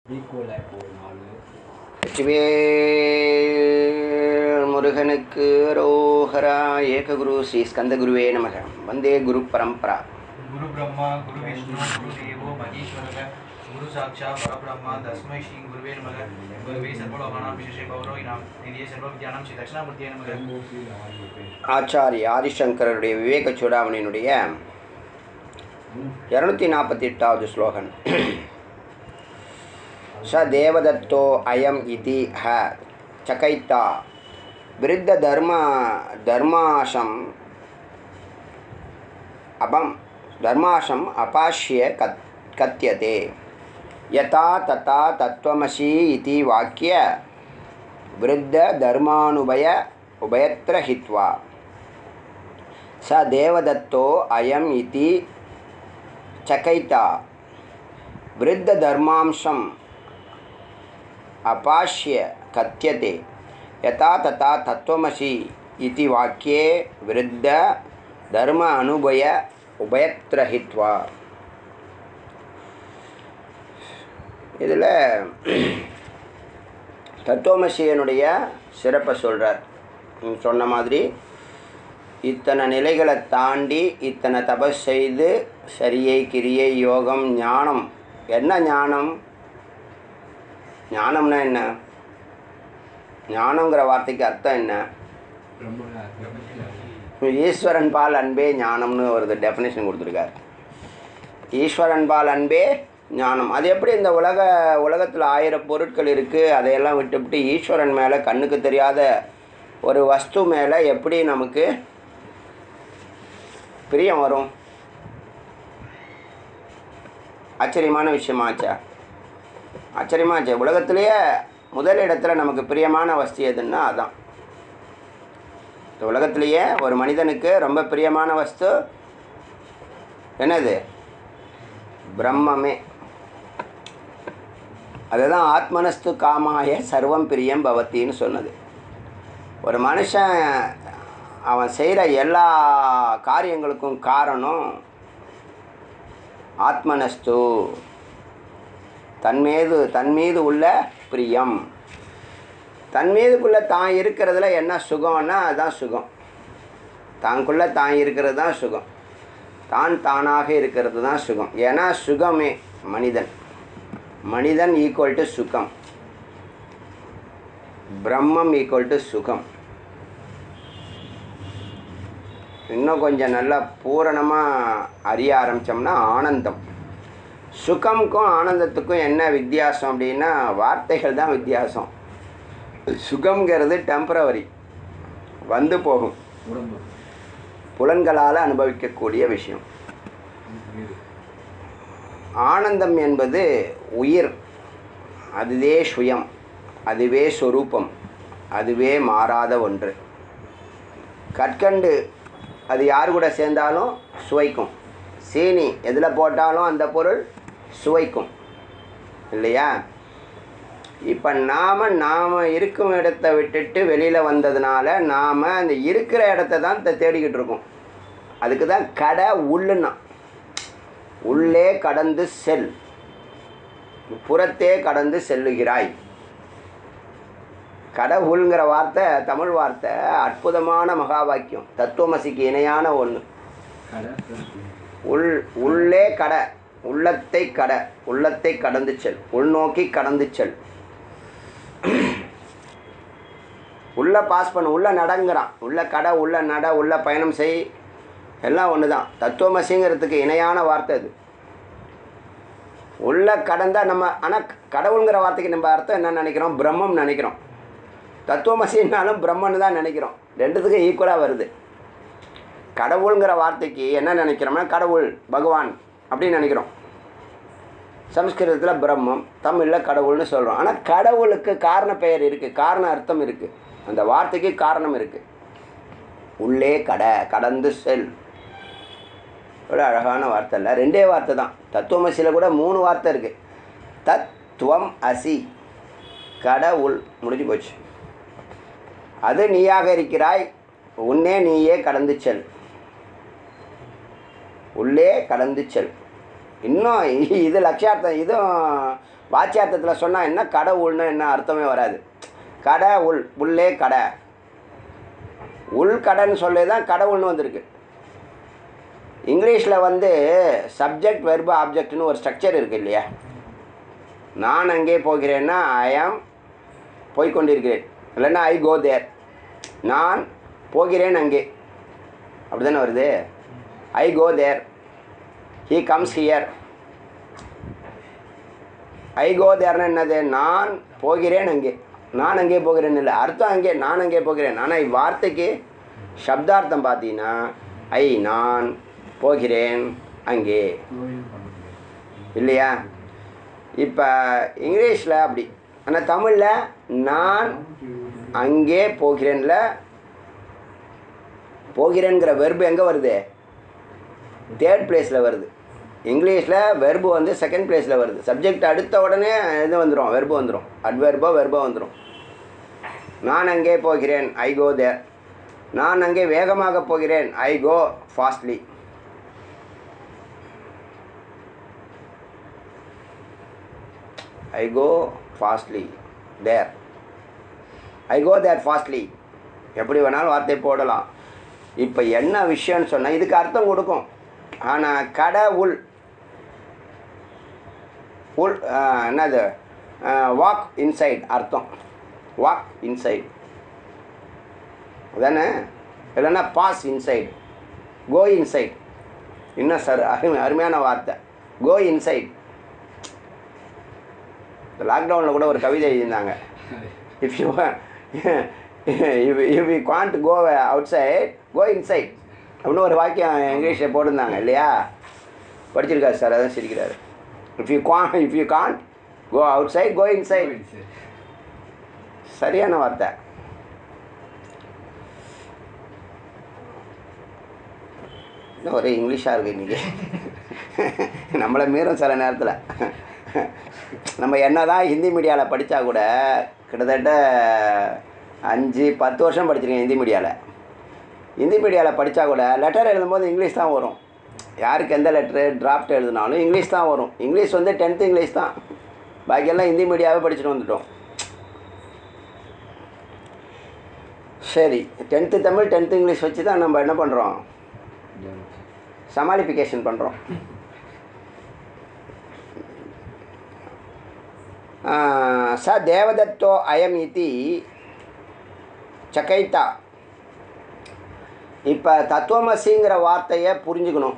ஈக்குவலாக இப்போ ஒரு நாலு வெற்றிவேல் முருகனுக்கு ரோஹரா ஏககுரு ஸ்ரீ ஸ்கந்தகுருவே நமக வந்தே குரு பரம்பரா गुरु ब्रह्मा गुरु विष्णु गुरु देवो महेश्वरः गुरु साक्षात् परब्रह्म तस्मै श्री गुरुवे नमः गुरुवे सर्वलोकानां विशेषे गौरविनां निधिये सर्वविद्यानां श्री दक्षिणामूर्तिये नमः மூர்த்தி நாலு பேர் ஆச்சாரிய ஆதிசங்கரருடைய விவேக சூடாமணியினுடைய இரநூத்தி நாற்பத்தி எட்டாவது ஸ்லோகன் ச தேவதத்தோ அயம் இதி ஹ சகைத்தா விருத்த தர்ம தர்மாசம் அபம் தர்மாசம் அபாஷ்ய கத் கத்தியதே யதா ததா தத்துவமசி இதி வாக்கிய விருத்த தர்மானுபய உபயத்திர ஹித்வா स देवदत्तो अयम् इति चकैता वृद्धधर्मांशम् अपाश्य कथ्यते यथा तथा तत्त्वमसि इति वाक्ये वृद्ध धर्म अनुभय उभयत्र हित्वा இதில் தத்துவமசியனுடைய சிறப்பை சொல்கிறார் சொன்ன மாதிரி இத்தனை நிலைகளை தாண்டி இத்தனை தபஸ் செய்து சரியை கிரியை யோகம் ஞானம் என்ன ஞானம் ஞானம்னா என்ன ஞானங்கிற வார்த்தைக்கு அர்த்தம் என்ன ஈஸ்வரன் பால் அன்பே ஞானம்னு ஒரு டெஃபினேஷன் கொடுத்துருக்காரு ஈஸ்வரன் பால் அன்பே ஞானம் அது எப்படி இந்த உலக உலகத்தில் ஆயிரம் பொருட்கள் இருக்குது அதையெல்லாம் விட்டுவிட்டு ஈஸ்வரன் மேலே கண்ணுக்கு தெரியாத ஒரு வஸ்து மேலே எப்படி நமக்கு பிரியம் வரும் ஆச்சரியமான விஷயமாச்சா ஆச்சரியமாச்சே உலகத்திலேயே முதல் இடத்துல நமக்கு பிரியமான வஸ்து எதுன்னா அதான் இந்த உலகத்திலேயே ஒரு மனிதனுக்கு ரொம்ப பிரியமான வஸ்து என்னது பிரம்மமே அதுதான் ஆத்மனஸ்து காமாய சர்வம் பிரியம் பவத்தின்னு சொன்னது ஒரு மனுஷன் அவன் செய்கிற எல்லா காரியங்களுக்கும் காரணம் ஆத்மனஸ்து தன் மீது தன் மீது உள்ள பிரியம் தன் மீதுக்குள்ள தான் இருக்கிறதுல என்ன சுகம்னா அதுதான் சுகம் தாங்குள்ள தான் இருக்கிறது தான் சுகம் தான் தானாக இருக்கிறது தான் சுகம் ஏன்னா சுகமே மனிதன் மனிதன் ஈக்குவல் டு சுகம் பிரம்மம் ஈக்குவல் டு சுகம் இன்னும் கொஞ்சம் நல்லா பூரணமாக அறிய ஆரம்பித்தோம்னா ஆனந்தம் சுகம்க்கும் ஆனந்தத்துக்கும் என்ன வித்தியாசம் அப்படின்னா வார்த்தைகள் தான் வித்தியாசம் சுகம்ங்கிறது டெம்பரவரி வந்து போகும் உடம்பு புலன்களால் அனுபவிக்கக்கூடிய விஷயம் ஆனந்தம் என்பது உயிர் அதுவே சுயம் அதுவே சொரூபம் அதுவே மாறாத ஒன்று கற்கண்டு அது யார் கூட சேர்ந்தாலும் சுவைக்கும் சீனி எதில் போட்டாலும் அந்த பொருள் சுவைக்கும் இல்லையா இப்போ நாம் நாம் இருக்கும் இடத்த விட்டுட்டு வெளியில் வந்ததுனால நாம் அந்த இருக்கிற இடத்த தான் தே- தேடிக்கிட்டு இருக்கோம் அதுக்கு தான் கடை உள்ளுன்னா உள்ளே கடந்து செல் புறத்தே கடந்து செல்லுகிறாய் கடவுள்ங்கிற வார்த்தை தமிழ் வார்த்தை அற்புதமான மகா வாக்கியம் தத்துவமசிக்கு இணையான ஒன்று கடை plus உள் உள்ளே கட உள்ளத்தை கட உள்ளத்தை கடந்து செல் உள்நோக்கி கடந்து செல் உள்ள பாஸ் பண்ண உள்ள நடங்கிறான் உள்ள கடை உள்ள நட உள்ள பயணம் செய் எல்லாம் ஒன்று தான் தத்துவமசிங்கிறதுக்கு இணையான வார்த்தை அது உள்ள கடந்தா நம்ம ஆனால் கடவுளுங்கிற வார்த்தைக்கு நம்ம அர்த்தம் என்ன நினைக்கிறோம் பிரம்மம் நினைக்கிறோம் தத்துவமசின்னாலும் பிரம்மன்னு தான் நினைக்கிறோம் ரெண்டுத்துக்கும் ஈக்குவலாக வருது கடவுளுங்கிற வார்த்தைக்கு என்ன நினைக்கிறோம்னா கடவுள் பகவான் அப்படின்னு நினைக்கிறோம் சம்ஸ்கிருதத்தில் பிரம்மம் தமிழில் கடவுள்னு சொல்கிறோம் ஆனால் கடவுளுக்கு காரண பெயர் இருக்குது காரண அர்த்தம் இருக்குது அந்த வார்த்தைக்கு காரணம் இருக்குது உள்ளே கடை கடந்து செல் ஒரு அழகான வார்த்தை இல்லை ரெண்டே வார்த்தை தான் தத்துவமசியில் கூட மூணு வார்த்தை இருக்குது தத்துவம் அசி கடவுள் முடிஞ்சு போச்சு அது நீயாக இருக்கிறாய் உன்னே நீயே கடந்து செல் உள்ளே கடந்து செல் இன்னும் இது லட்சியார்த்தம் இதுவும் வாச்சியார்த்தத்தில் சொன்னால் என்ன கடவுள்னு என்ன அர்த்தமே வராது கடை உள் உள்ளே கடை உள் கடைன்னு சொல்லி தான் கடவுள்னு வந்திருக்கு இங்கிலீஷில் வந்து சப்ஜெக்ட் வெர்பு ஆப்ஜெக்ட்னு ஒரு ஸ்ட்ரக்சர் இருக்குது இல்லையா நான் அங்கே போகிறேன்னா ஐ ஆம் போய்க்கொண்டிருக்கிறேன் இல்லைன்னா ஐ கோ தேர் நான் போகிறேன் அங்கே அப்படி தானே வருது I go there he comes here I go தேர்னா என்னது நான் போகிறேன் அங்கே நான் அங்கே போகிறேன் இல்லை அர்த்தம் அங்கே நான் அங்கே போகிறேன் ஆனால் இவ்வார்த்தைக்கு சப்தார்த்தம் பார்த்தீங்கன்னா ஐ நான் போகிறேன் அங்கே கோயில் பண்ண முடியாது இல்லையா இப்போ இங்கிலீஷில் அப்படி ஆனால் தமிழில் நான் அங்கே போகிறேன்ல போகிறேங்கிற வெர்பு எங்கே வருது தேர்ட் பிளேஸில் வருது இங்கிலீஷில் வெர்பு வந்து செகண்ட் பிளேஸில் வருது சப்ஜெக்ட் அடுத்த உடனே இது வந்துடும் வெர்பு வந்துடும் அட்வெர்போ வெர்போ வந்துடும் நான் அங்கே போகிறேன் ஐ கோ தேர் நான் அங்கே வேகமாக போகிறேன் I go fastly I go fastly there I go there fastly எப்படி வேணாலும் வார்த்தை போடலாம் இப்போ என்ன விஷயம்னு சொன்னால் இதுக்கு அர்த்தம் கொடுக்கும் ஆனால் கடை உள் உள் ஆ, என்னது வாக் இன்சைட் அர்த்தம் வாக் இன்சைட் அதானே இல்லைன்னா பாஸ் இன்சைட் கோ இன்சைட் இன்னும் சார் அருமை அருமையான வார்த்தை கோ இன்சைட் இந்த லாக்டவுனில் கூட ஒரு கவிதை எழுதியிருந்தாங்க if you if if you can't go outside go inside அப்படின்னு ஒரு வாக்கியம் இங்கிலீஷில் போட்டிருந்தாங்க இல்லையா படிச்சிருக்காரு சார் அதான் சிரிக்கிறாரு if you can if you can't go outside go inside கோயில் சரி சரியான வார்த்தை இன்னும் ஒரே இங்கிலீஷாக இருக்குது இன்றைக்கி நம்மளை மீறும் சில நேரத்தில் நம்ம என்ன தான் ஹிந்தி மீடியாவில் படித்தா கூட கிட்டத்தட்ட அஞ்சு பத்து வருஷம் படிச்சிருக்கேன் ஹிந்தி மீடியாவில் ஹிந்தி மீடியாவில் படித்தா கூட லெட்டர் எழுதும்போது இங்கிலீஷ் தான் வரும் யாருக்கு எந்த லெட்ரு டிராஃப்ட் எழுதினாலும் இங்கிலீஷ் தான் வரும் இங்கிலீஷ் வந்து டென்த்து இங்கிலீஷ் தான் பாக்கியெல்லாம் ஹிந்தி மீடியாவே படிச்சுட்டு வந்துட்டோம் சரி டென்த்து தமிழ் டென்த்து இங்கிலீஷ் வச்சு தான் நம்ம என்ன பண்ணுறோம் சமாளிஃபிகேஷன் பண்ணுறோம் ச தேவதத்தோ அயம் இதி சகைத்தா இப்போ தத்துவமசிங்கிற வார்த்தையை புரிஞ்சுக்கணும்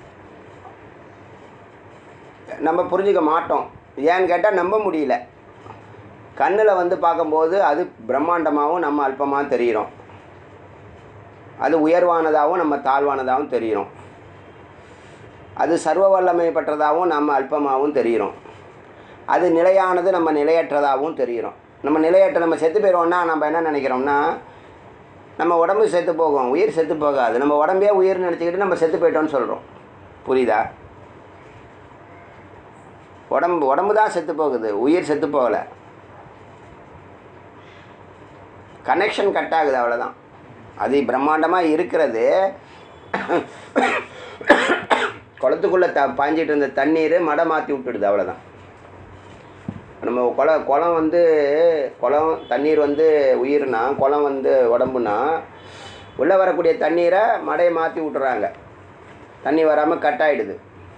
நம்ம புரிஞ்சுக்க மாட்டோம் ஏன்னு கேட்டால் நம்ப முடியல கண்ணில் வந்து பார்க்கும்போது அது பிரம்மாண்டமாகவும் நம்ம அல்பமாக தெரிகிறோம் அது உயர்வானதாகவும் நம்ம தாழ்வானதாகவும் தெரிகிறோம் அது சர்வ வல்லமை பெற்றதாகவும் நம்ம அல்பமாகவும் தெரிகிறோம் அது நிலையானது நம்ம நிலையற்றதாகவும் தெரிகிறோம் நம்ம நிலையற்ற நம்ம செத்து போயிடுவோம்னா நம்ம என்ன நினைக்கிறோம்னா நம்ம உடம்பு செத்து போகும் உயிர் செத்து போகாது நம்ம உடம்பே உயிர் நினச்சிக்கிட்டு நம்ம செத்து போயிட்டோம்னு சொல்கிறோம் புரியுதா உடம்பு உடம்பு தான் செத்து போகுது உயிர் செத்து போகலை கனெக்ஷன் கட் ஆகுது அவ்வளோதான் அது பிரம்மாண்டமாக இருக்கிறது குளத்துக்குள்ளே த பாஞ்சிட்டு இருந்த தண்ணீர் மடை மாற்றி விட்டுடுது அவ்வளோதான் நம்ம குள குளம் வந்து குளம் தண்ணீர் வந்து உயிர்னா குளம் வந்து உடம்புனா உள்ளே வரக்கூடிய தண்ணீரை மடையை மாற்றி விட்டுறாங்க தண்ணி வராமல் கட் ஆகிடுது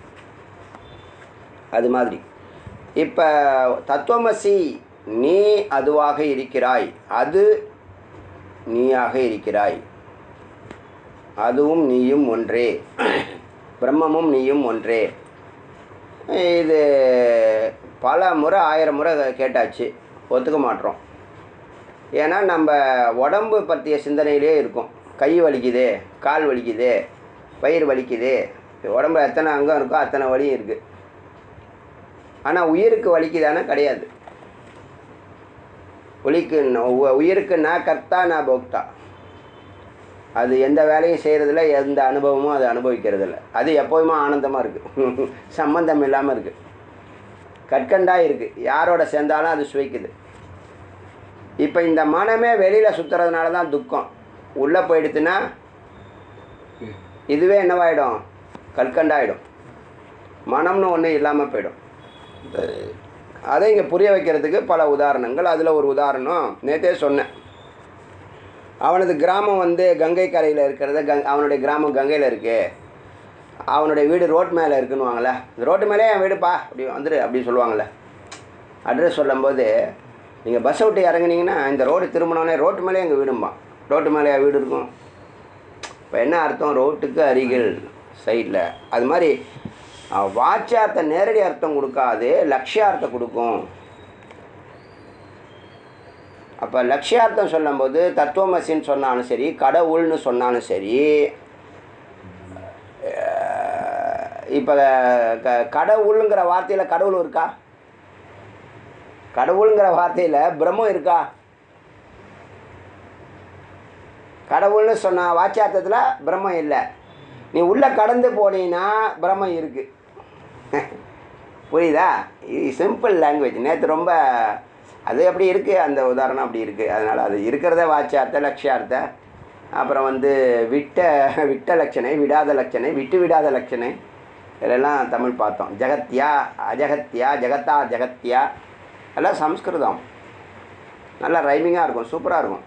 அது மாதிரி இப்போ தத்துவமசி நீ அதுவாக இருக்கிறாய் அது நீயாக இருக்கிறாய் அதுவும் நீயும் ஒன்றே பிரம்மமும் நீயும் ஒன்றே இது பல முறை ஆயிரம் முறை கேட்டாச்சு ஒத்துக்க மாட்டோம் ஏன்னா நம்ம உடம்பு பற்றிய சிந்தனையிலே இருக்கும் கை வலிக்குது கால் வலிக்குது வயிறு வலிக்குது உடம்புல எத்தனை அங்கம் இருக்கோ அத்தனை வலியும் இருக்குது ஆனால் உயிருக்கு வலிக்குதானா கிடையாது ஒலிக்கு உ- உயிருக்கு நான் கர்த்தா நான் போக்தா அது எந்த வேலையும் செய்கிறதில்ல எந்த அனுபவமும் அது அனுபவிக்கிறதில்ல அது எப்போதுமே ஆனந்தமாக இருக்குது சம்பந்தம் இல்லாமல் இருக்குது கற்கண்டாக இருக்குது யாரோட சேர்ந்தாலும் அது சுவைக்குது இப்போ இந்த மனமே வெளியில் சுற்றுறதுனால தான் துக்கம் உள்ளே போயிடுத்துன்னா இதுவே என்னவாயிடும் கற்கண்டாயிடும் மனம்னு ஒன்று இல்லாமல் போயிடும் அதை இங்கே புரிய வைக்கிறதுக்கு பல உதாரணங்கள் அதில் ஒரு உதாரணம் நேற்றே சொன்னேன் அவனது கிராமம் வந்து கங்கை கரையில் இருக்கிறத கங் அவனுடைய கிராமம் கங்கையில் இருக்கு அவனுடைய வீடு ரோட் மேலே இருக்குன்னுவாங்கள்ல இந்த ரோட்டு மேலே என் வீடுப்பா அப்படி வந்துரு அப்படி சொல்லுவாங்கள்ல அட்ரஸ் சொல்லும்போது நீங்கள் பஸ்ஸை விட்டு இறங்குனீங்கன்னா இந்த ரோடு திரும்பினோடனே ரோட்டு மேலே எங்கள் வீடும்பா ரோட்டு மேலே வீடு இருக்கும் இப்போ என்ன அர்த்தம் ரோட்டுக்கு அருகில் சைடில் அது மாதிரி அஹ், வாச்சியார்த்த நேரடி அர்த்தம் கொடுக்காது லட்சியார்த்தம் கொடுக்கும் அப்போ லட்சியார்த்தம் சொல்லும்போது தத்துவமசின்னு சொன்னாலும் சரி கடவுள்னு சொன்னாலும் சரி இப்போ க கடவுளுங்கிற வார்த்தையில் கடவுள் இருக்கா கடவுளுங்கிற வார்த்தையில் பிரம்மம் இருக்கா கடவுள்னு சொன்ன வாச்சியார்த்தத்தில் பிரம்மம் இல்லை நீ உள்ளே கடந்து போனீங்கன்னா பிரம்மம் இருக்குது புரியுதா இது சிம்பிள் லாங்குவேஜ் நேற்று ரொம்ப அது அப்படி இருக்குது அந்த உதாரணம் அப்படி இருக்குது அதனால் அது இருக்கிறத வாச்சியார்த்த லட்சியார்த்த அப்புறம் வந்து விட்ட விட்ட லட்சணை விடாத லட்சணை விட்டு விடாத லட்சணை இதெல்லாம் தமிழ் பார்த்தோம் ஜெகத்யா அஜகத்யா ஜெகத்தா ஜெகத்யா எல்லாம் சம்ஸ்கிருதம் நல்லா ரைமிங்காக இருக்கும் சூப்பராக இருக்கும்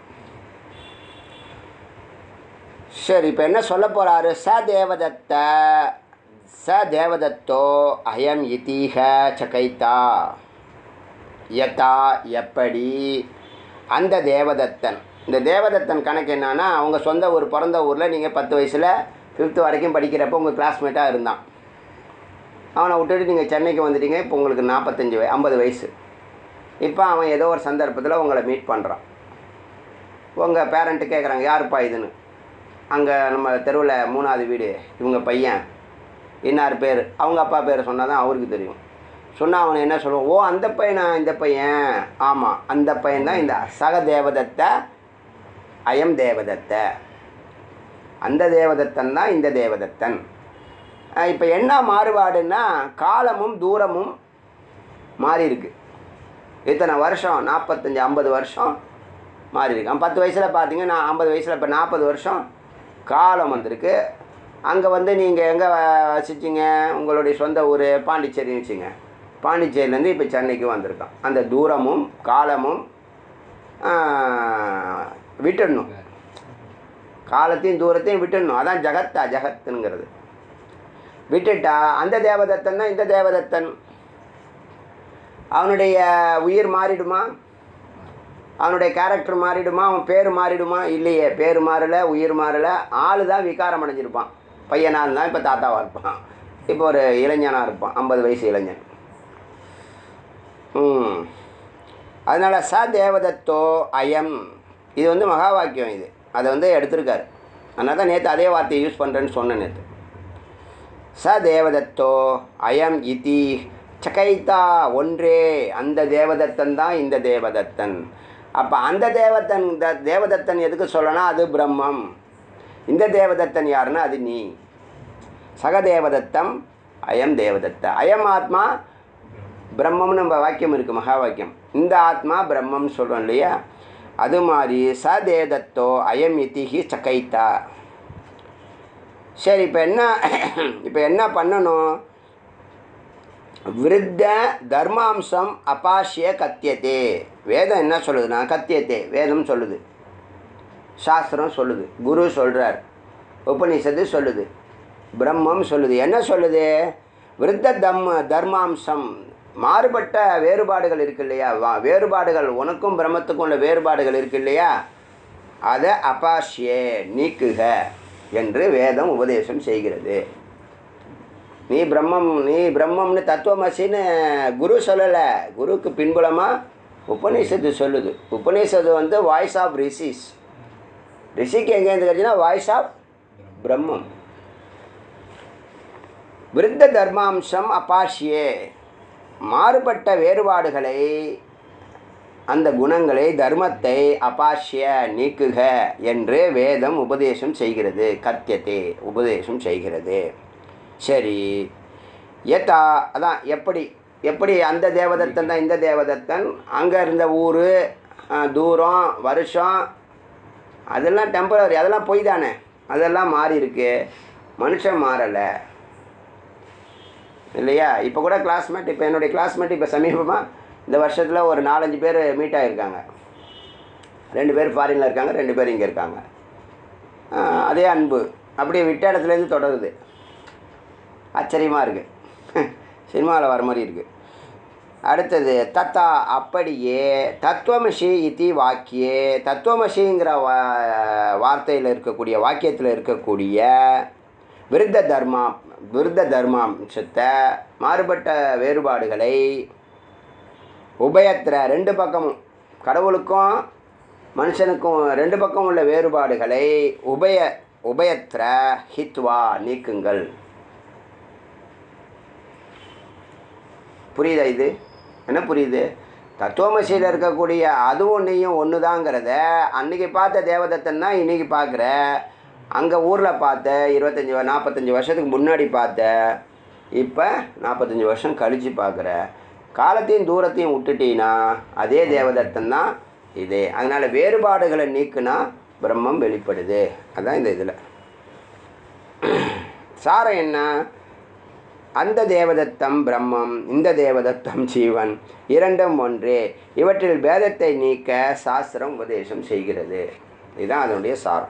சரி இப்போ என்ன சொல்ல போகிறாரு ச தேவதத்த ச தேவதத்தோ அயம் இத்தீக சகைத்தா யதா எப்படி அந்த தேவதத்தன் இந்த தேவதத்தன் கணக்கு என்னன்னா அவங்க சொந்த ஊர் பிறந்த ஊரில் நீங்கள் பத்து வயசில் ஃபிஃப்த்து வரைக்கும் படிக்கிறப்போ உங்கள் கிளாஸ்மேட்டாக இருந்தான் அவனை விட்டுட்டு நீங்கள் சென்னைக்கு வந்துட்டீங்க இப்போ உங்களுக்கு நாற்பத்தஞ்சு வய ஐம்பது வயசு இப்போ அவன் ஏதோ ஒரு சந்தர்ப்பத்தில் உங்களை மீட் பண்ணுறான் உங்கள் பேரண்ட்டு கேட்குறாங்க யாருப்பா இதுன்னு அங்கே நம்ம தெருவில் மூணாவது வீடு இவங்க பையன் இன்னார் பேர் அவங்க அப்பா பேர் சொன்னால் தான் அவருக்கு தெரியும் சொன்னால் அவன் என்ன சொல்லுவான் ஓ அந்த பையனா இந்த பையன் ஆமாம் அந்த பையன் தான் இந்த சக தேவதத்த அயம் தேவதத்த அந்த தேவதத்தன் தான் இந்த தேவதத்தன் இப்போ என்ன மாறுபாடுன்னா காலமும் தூரமும் மாறி இருக்கு இத்தனை வருஷம் நாற்பத்தஞ்சு ஐம்பது வருஷம் மாறி இருக்கு அவன் பத்து வயசில் பார்த்தீங்க நான் ஐம்பது வயசில் இப்போ நாற்பது வருஷம் காலம் வந்திருக்கு அங்கே வந்து நீங்கள் எங்கே வசிச்சிங்க உங்களுடைய சொந்த ஊர் பாண்டிச்சேரின்னு வச்சுங்க பாண்டிச்சேரியிலேருந்து இப்போ சென்னைக்கு வந்திருக்கான் அந்த தூரமும் காலமும் ஆஹ், விட்டுடணும் காலத்தையும் தூரத்தையும் விட்டுடணும் அதான் ஜகத்தா ஜகத்துங்கிறது விட்டுட்டா அந்த தேவதத்தன் தான் இந்த தேவதத்தன் அவனுடைய உயிர் மாறிடுமா அவனுடைய கேரக்டர் மாறிடுமா அவன் பேர் மாறிடுமா இல்லையே பேர் மாறல உயிர் மாறல ஆளு தான் விகாரம் அடைஞ்சிருப்பான் பையனாக இருந்தால் இப்போ தாத்தாவாக இருப்பான் இப்போ ஒரு இளைஞனாக இருப்பான் ஐம்பது வயசு இளைஞன் ம் அதனால் ச தேவதத்தோ அயம் இது வந்து மகா வாக்கியம் இது அதை வந்து எடுத்திருக்காரு அதனால தான் நேற்று அதே வார்த்தையை யூஸ் பண்ணுறேன்னு சொன்னேன் நேற்று ச தேவதத்தோ அயம் இதி சகைத்தா ஒன்றே அந்த தேவதத்தன் தான் இந்த தேவதத்தன் அப்போ அந்த தேவதன் த தேவதத்தன் எதுக்கு சொல்லணும் அது பிரம்மம் இந்த தேவதத்தன் யாருன்னா அது நீ சகதேவதத்தம் அயம் தேவதத்த அயம் ஆத்மா பிரம்மம்னு நம்ம வாக்கியம் இருக்குது மகா வாக்கியம் இந்த ஆத்மா பிரம்மம்னு சொல்கிறோம் இல்லையா அது மாதிரி ச தேவதத்தோ அயம் இதிஹி சகைத்தா சரி இப்போ என்ன இப்போ என்ன பண்ணணும் விருத்த தர்மாம்சம் அபாசிய கத்தியத்தே வேதம் என்ன சொல்லுதுன்னா கத்தியத்தே வேதம் சொல்லுது சாஸ்திரம் சொல்லுது குரு சொல்கிறார் உபனிஷத்து சொல்லுது பிரம்மம் சொல்லுது என்ன சொல்லுது விருத்த தம் தர்மாம்சம் மாறுபட்ட வேறுபாடுகள் இருக்கு இல்லையா வா- வேறுபாடுகள் உனக்கும் பிரம்மத்துக்கும் உள்ள வேறுபாடுகள் இருக்கு இல்லையா அதை அபாசியே நீக்குக என்று வேதம் உபதேசம் செய்கிறது நீ பிரம்மம் நீ பிரம்மம்னு தத்துவமசின்னு குரு சொல்லலை குருக்கு பின்புலமாக உபநிஷத்து சொல்லுது உபநிஷத்து வந்து வாய்ஸ் ஆஃப் ரிஷிஸ் ரிஷிக்கு எங்கேருந்து கிடைச்சுன்னா வாய்ஸ் ஆஃப் பிரம்மம் விருத்த தர்மாம்சம் அபாஷியே மாறுபட்ட வேறுபாடுகளை அந்த குணங்களை தர்மத்தை அபாஷ்ய நீக்குக என்று வேதம் உபதேசம் செய்கிறது கத்தியத்தை உபதேசம் செய்கிறது சரி ஏத்தா அதான் எப்படி எப்படி அந்த தேவதத்தன் தான் இந்த தேவதத்தன் அங்கே இருந்த ஊர் தூரம் வருஷம் அதெல்லாம் டெம்பரரி அதெல்லாம் பொய் தானே அதெல்லாம் மாறி இருக்கு மனுஷன் மாறலை இல்லையா இப்போ கூட கிளாஸ்மேட் இப்போ என்னுடைய கிளாஸ்மேட் இப்போ சமீபமாக இந்த வருஷத்தில் ஒரு நாலஞ்சு பேர் மீட் ஆகியிருக்காங்க ரெண்டு பேர் ஃபாரினில் இருக்காங்க ரெண்டு பேர் இங்கே இருக்காங்க ஆஹ் அதே அன்பு அப்படியே விட்ட இடத்துலேருந்து தொடருது ஆச்சரியமாக இருக்குது சினிமாவில் வர மாதிரி இருக்குது அடுத்தது தத்தா அப்படியே தத்துவமசி இதி வாக்கியே தத்துவமசிங்கிற வா வார்த்தையில் இருக்கக்கூடிய வாக்கியத்தில் இருக்கக்கூடிய விருத்த தர்மா விருத்த தர்மாம்சத்தை மாறுபட்ட வேறுபாடுகளை உபயத்திர ரெண்டு பக்கமும் கடவுளுக்கும் மனுஷனுக்கும் ரெண்டு பக்கம் உள்ள வேறுபாடுகளை உபய உபயத்திர ஹித்வா நீக்குங்கள் புரியுதா இது என்ன புரியுது தத்துவமசியில் இருக்கக்கூடிய அதுவும் நீயும் ஒன்று தாங்கிறத அன்றைக்கி பார்த்த தேவதத்தன் தான் இன்றைக்கி பார்க்குற அங்கே ஊரில் பார்த்த இருபத்தஞ்சி வ- நாற்பத்தஞ்சு வருஷத்துக்கு முன்னாடி பார்த்த இப்போ நாற்பத்தஞ்சு வருஷம் கழித்து பார்க்குற காலத்தையும் தூரத்தையும் விட்டுட்டீங்கன்னா அதே தேவதத்தன் தான் இதே அதனால் வேறுபாடுகளை நீக்குனா பிரம்மம் வெளிப்படுது அதான் இந்த இதில் சாரம் என்ன அந்த தேவதத்தம் பிரம்மம் இந்த தேவதத்தம் ஜீவன் இரண்டும் ஒன்றே இவற்றில் பேதத்தை நீக்க சாஸ்திரம் உபதேசம் செய்கிறது இதுதான் அதனுடைய சாரம்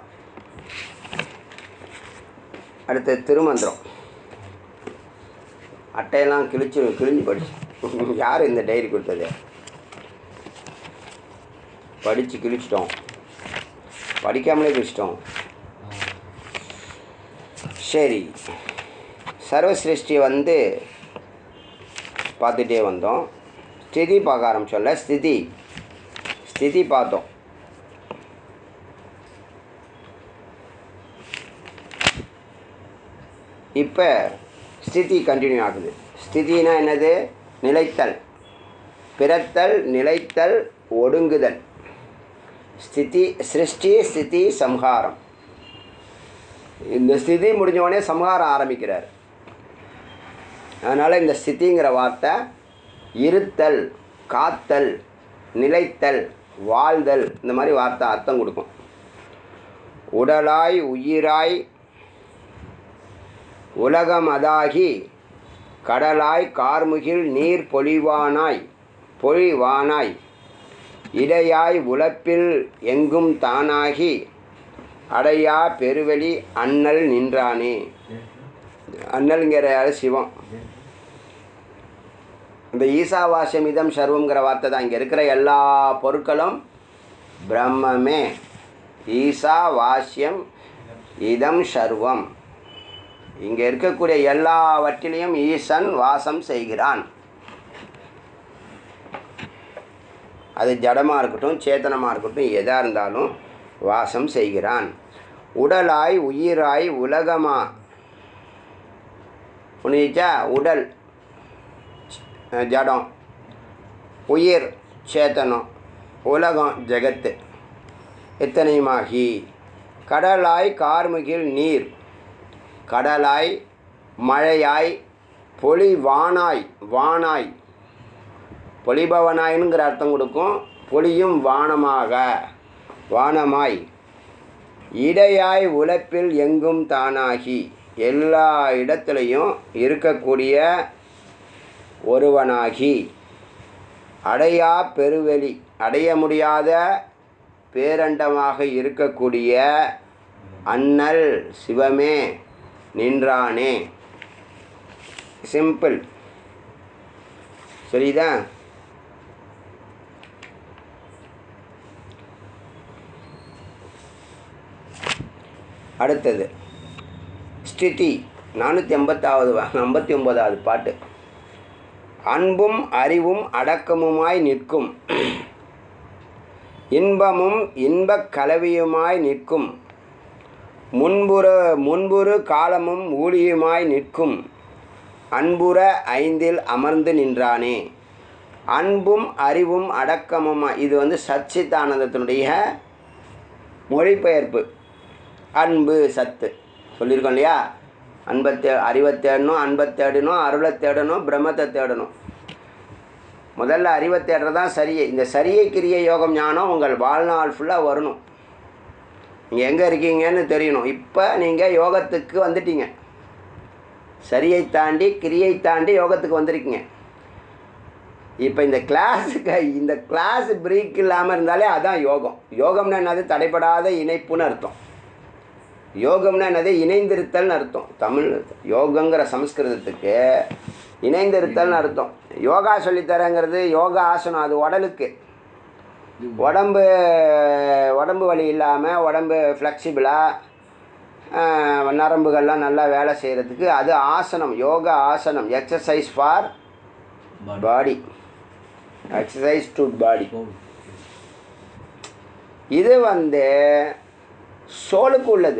அடுத்து திருமந்திரம் அட்டையெல்லாம் கிழிச்சு கிழிஞ்சு படிச்சு யார் இந்த டைரி கொடுத்தது படித்து கிழிச்சிட்டோம் படிக்காமலே கிழிச்சிட்டோம் சரி சர்வசிருஷ்டி வந்து பார்த்துட்டே வந்தோம் ஸ்திதி பார்க்க ஆரம்பிச்சோம்ல ஸ்திதி ஸ்திதி பார்த்தோம் இப்போ ஸ்திதி கண்டினியூ ஆகுது ஸ்திதினா என்னது நிலைத்தல் பிறத்தல் நிலைத்தல் ஒடுங்குதல் ஸ்திதி சிருஷ்டி ஸ்திதி சம்ஹாரம் இந்த ஸ்திதி முடிஞ்ச உடனே சம்ஹாரம் ஆரம்பிக்கிறார் அதனால் இந்த ஸ்திதிங்கிற வார்த்தை இருத்தல் காத்தல் நிலைத்தல் வாழ்தல் இந்த மாதிரி வார்த்தை அர்த்தம் கொடுக்கும் உடலாய் உயிராய் உலகம் அதாகி கடலாய் கார்முகில் நீர் பொழிவானாய் பொழிவானாய் இடையாய் உழப்பில் எங்கும் தானாகி அடையா பெருவெளி அண்ணல் நின்றானே அண்ணல்ங்கிற யாரு சிவம் இந்த ஈசாவாசியம் இதம் சர்வங்கிற வார்த்தை தான் இங்கே இருக்கிற எல்லா பொருட்களும் பிரம்மமே ஈசா வாசியம் இதம் சர்வம் இங்கே இருக்கக்கூடிய எல்லாவற்றிலையும் ஈசன் வாசம் செய்கிறான் அது ஜடமாக இருக்கட்டும் சேத்தனமாக இருக்கட்டும் எதாக இருந்தாலும் வாசம் செய்கிறான் உடலாய் உயிராய் உலகமா புரிஞ்சிச்சா உடல் அஹ், ஜடம் உயிர் சேத்தனம் உலகம் ஜெகத்து இத்தனையுமாகி கடலாய் கார்முகில் நீர் கடலாய் மழையாய் பொலி வானாய் வானாய் பொலிபவனாயினுங்கிற அர்த்தம் கொடுக்கும் பொலியும் வானமாக வானமாய் இடையாய் உழைப்பில் எங்கும் தானாகி எல்லா இடத்துலையும் இருக்கக்கூடிய ஒருவனாகி அடையா பெருவெளி அடைய முடியாத பேரண்டமாக இருக்கக்கூடிய அண்ணல் சிவமே நின்றானே சிம்பிள் சரிதா அடுத்தது ஸ்திதி நானூற்றி எண்பத்தாவது ஐம்பத்தி ஒன்பதாவது பாட்டு அன்பும் அறிவும் அடக்கமுமாய் நிற்கும் இன்பமும் இன்பக் கலவியுமாய் நிற்கும் முன்புற முன்புறு காலமும் ஊழியுமாய் நிற்கும் அன்புற ஐந்தில் அமர்ந்து நின்றானே அன்பும் அறிவும் அடக்கமுமாய் இது வந்து சச்சிதானந்தத்தினுடைய மொழிபெயர்ப்பு அன்பு சத்து சொல்லியிருக்கோம் இல்லையா அன்பை தே அறிவை தேடணும் அன்பை தேடணும் அருளை தேடணும் பிரம்மத்தை தேடணும் முதல்ல அறிவை தேடுறது தான் சரியை இந்த சரியை கிரிய யோகம் ஞானம் உங்கள் வாழ்நாள் ஃபுல்லாக வரணும் நீங்கள் எங்கே இருக்கீங்கன்னு தெரியணும் இப்போ நீங்கள் யோகத்துக்கு வந்துட்டீங்க சரியை தாண்டி கிரியை தாண்டி யோகத்துக்கு வந்திருக்கீங்க இப்போ இந்த கிளாஸுக்கு இந்த கிளாஸ் பிரேக் இல்லாமல் இருந்தாலே அதான் யோகம் யோகம்னா என்னது தடைப்படாத இணைப்புன்னு அர்த்தம் யோகம்னா என்னது இணைந்திருத்தல்னு அர்த்தம் தமிழ் யோகங்கிற சமஸ்கிருதத்துக்கு இணைந்திருத்தல்னு அர்த்தம் யோகா சொல்லித்தரங்கிறது யோகா ஆசனம் அது உடலுக்கு உடம்பு உடம்பு வலி இல்லாமல் உடம்பு ஃப்ளெக்சிபிளாக நரம்புகள்லாம் நல்லா வேலை செய்கிறதுக்கு அது ஆசனம் யோகா ஆசனம் exercise for body exercise to body இது வந்து சோலுக்கு உள்ளது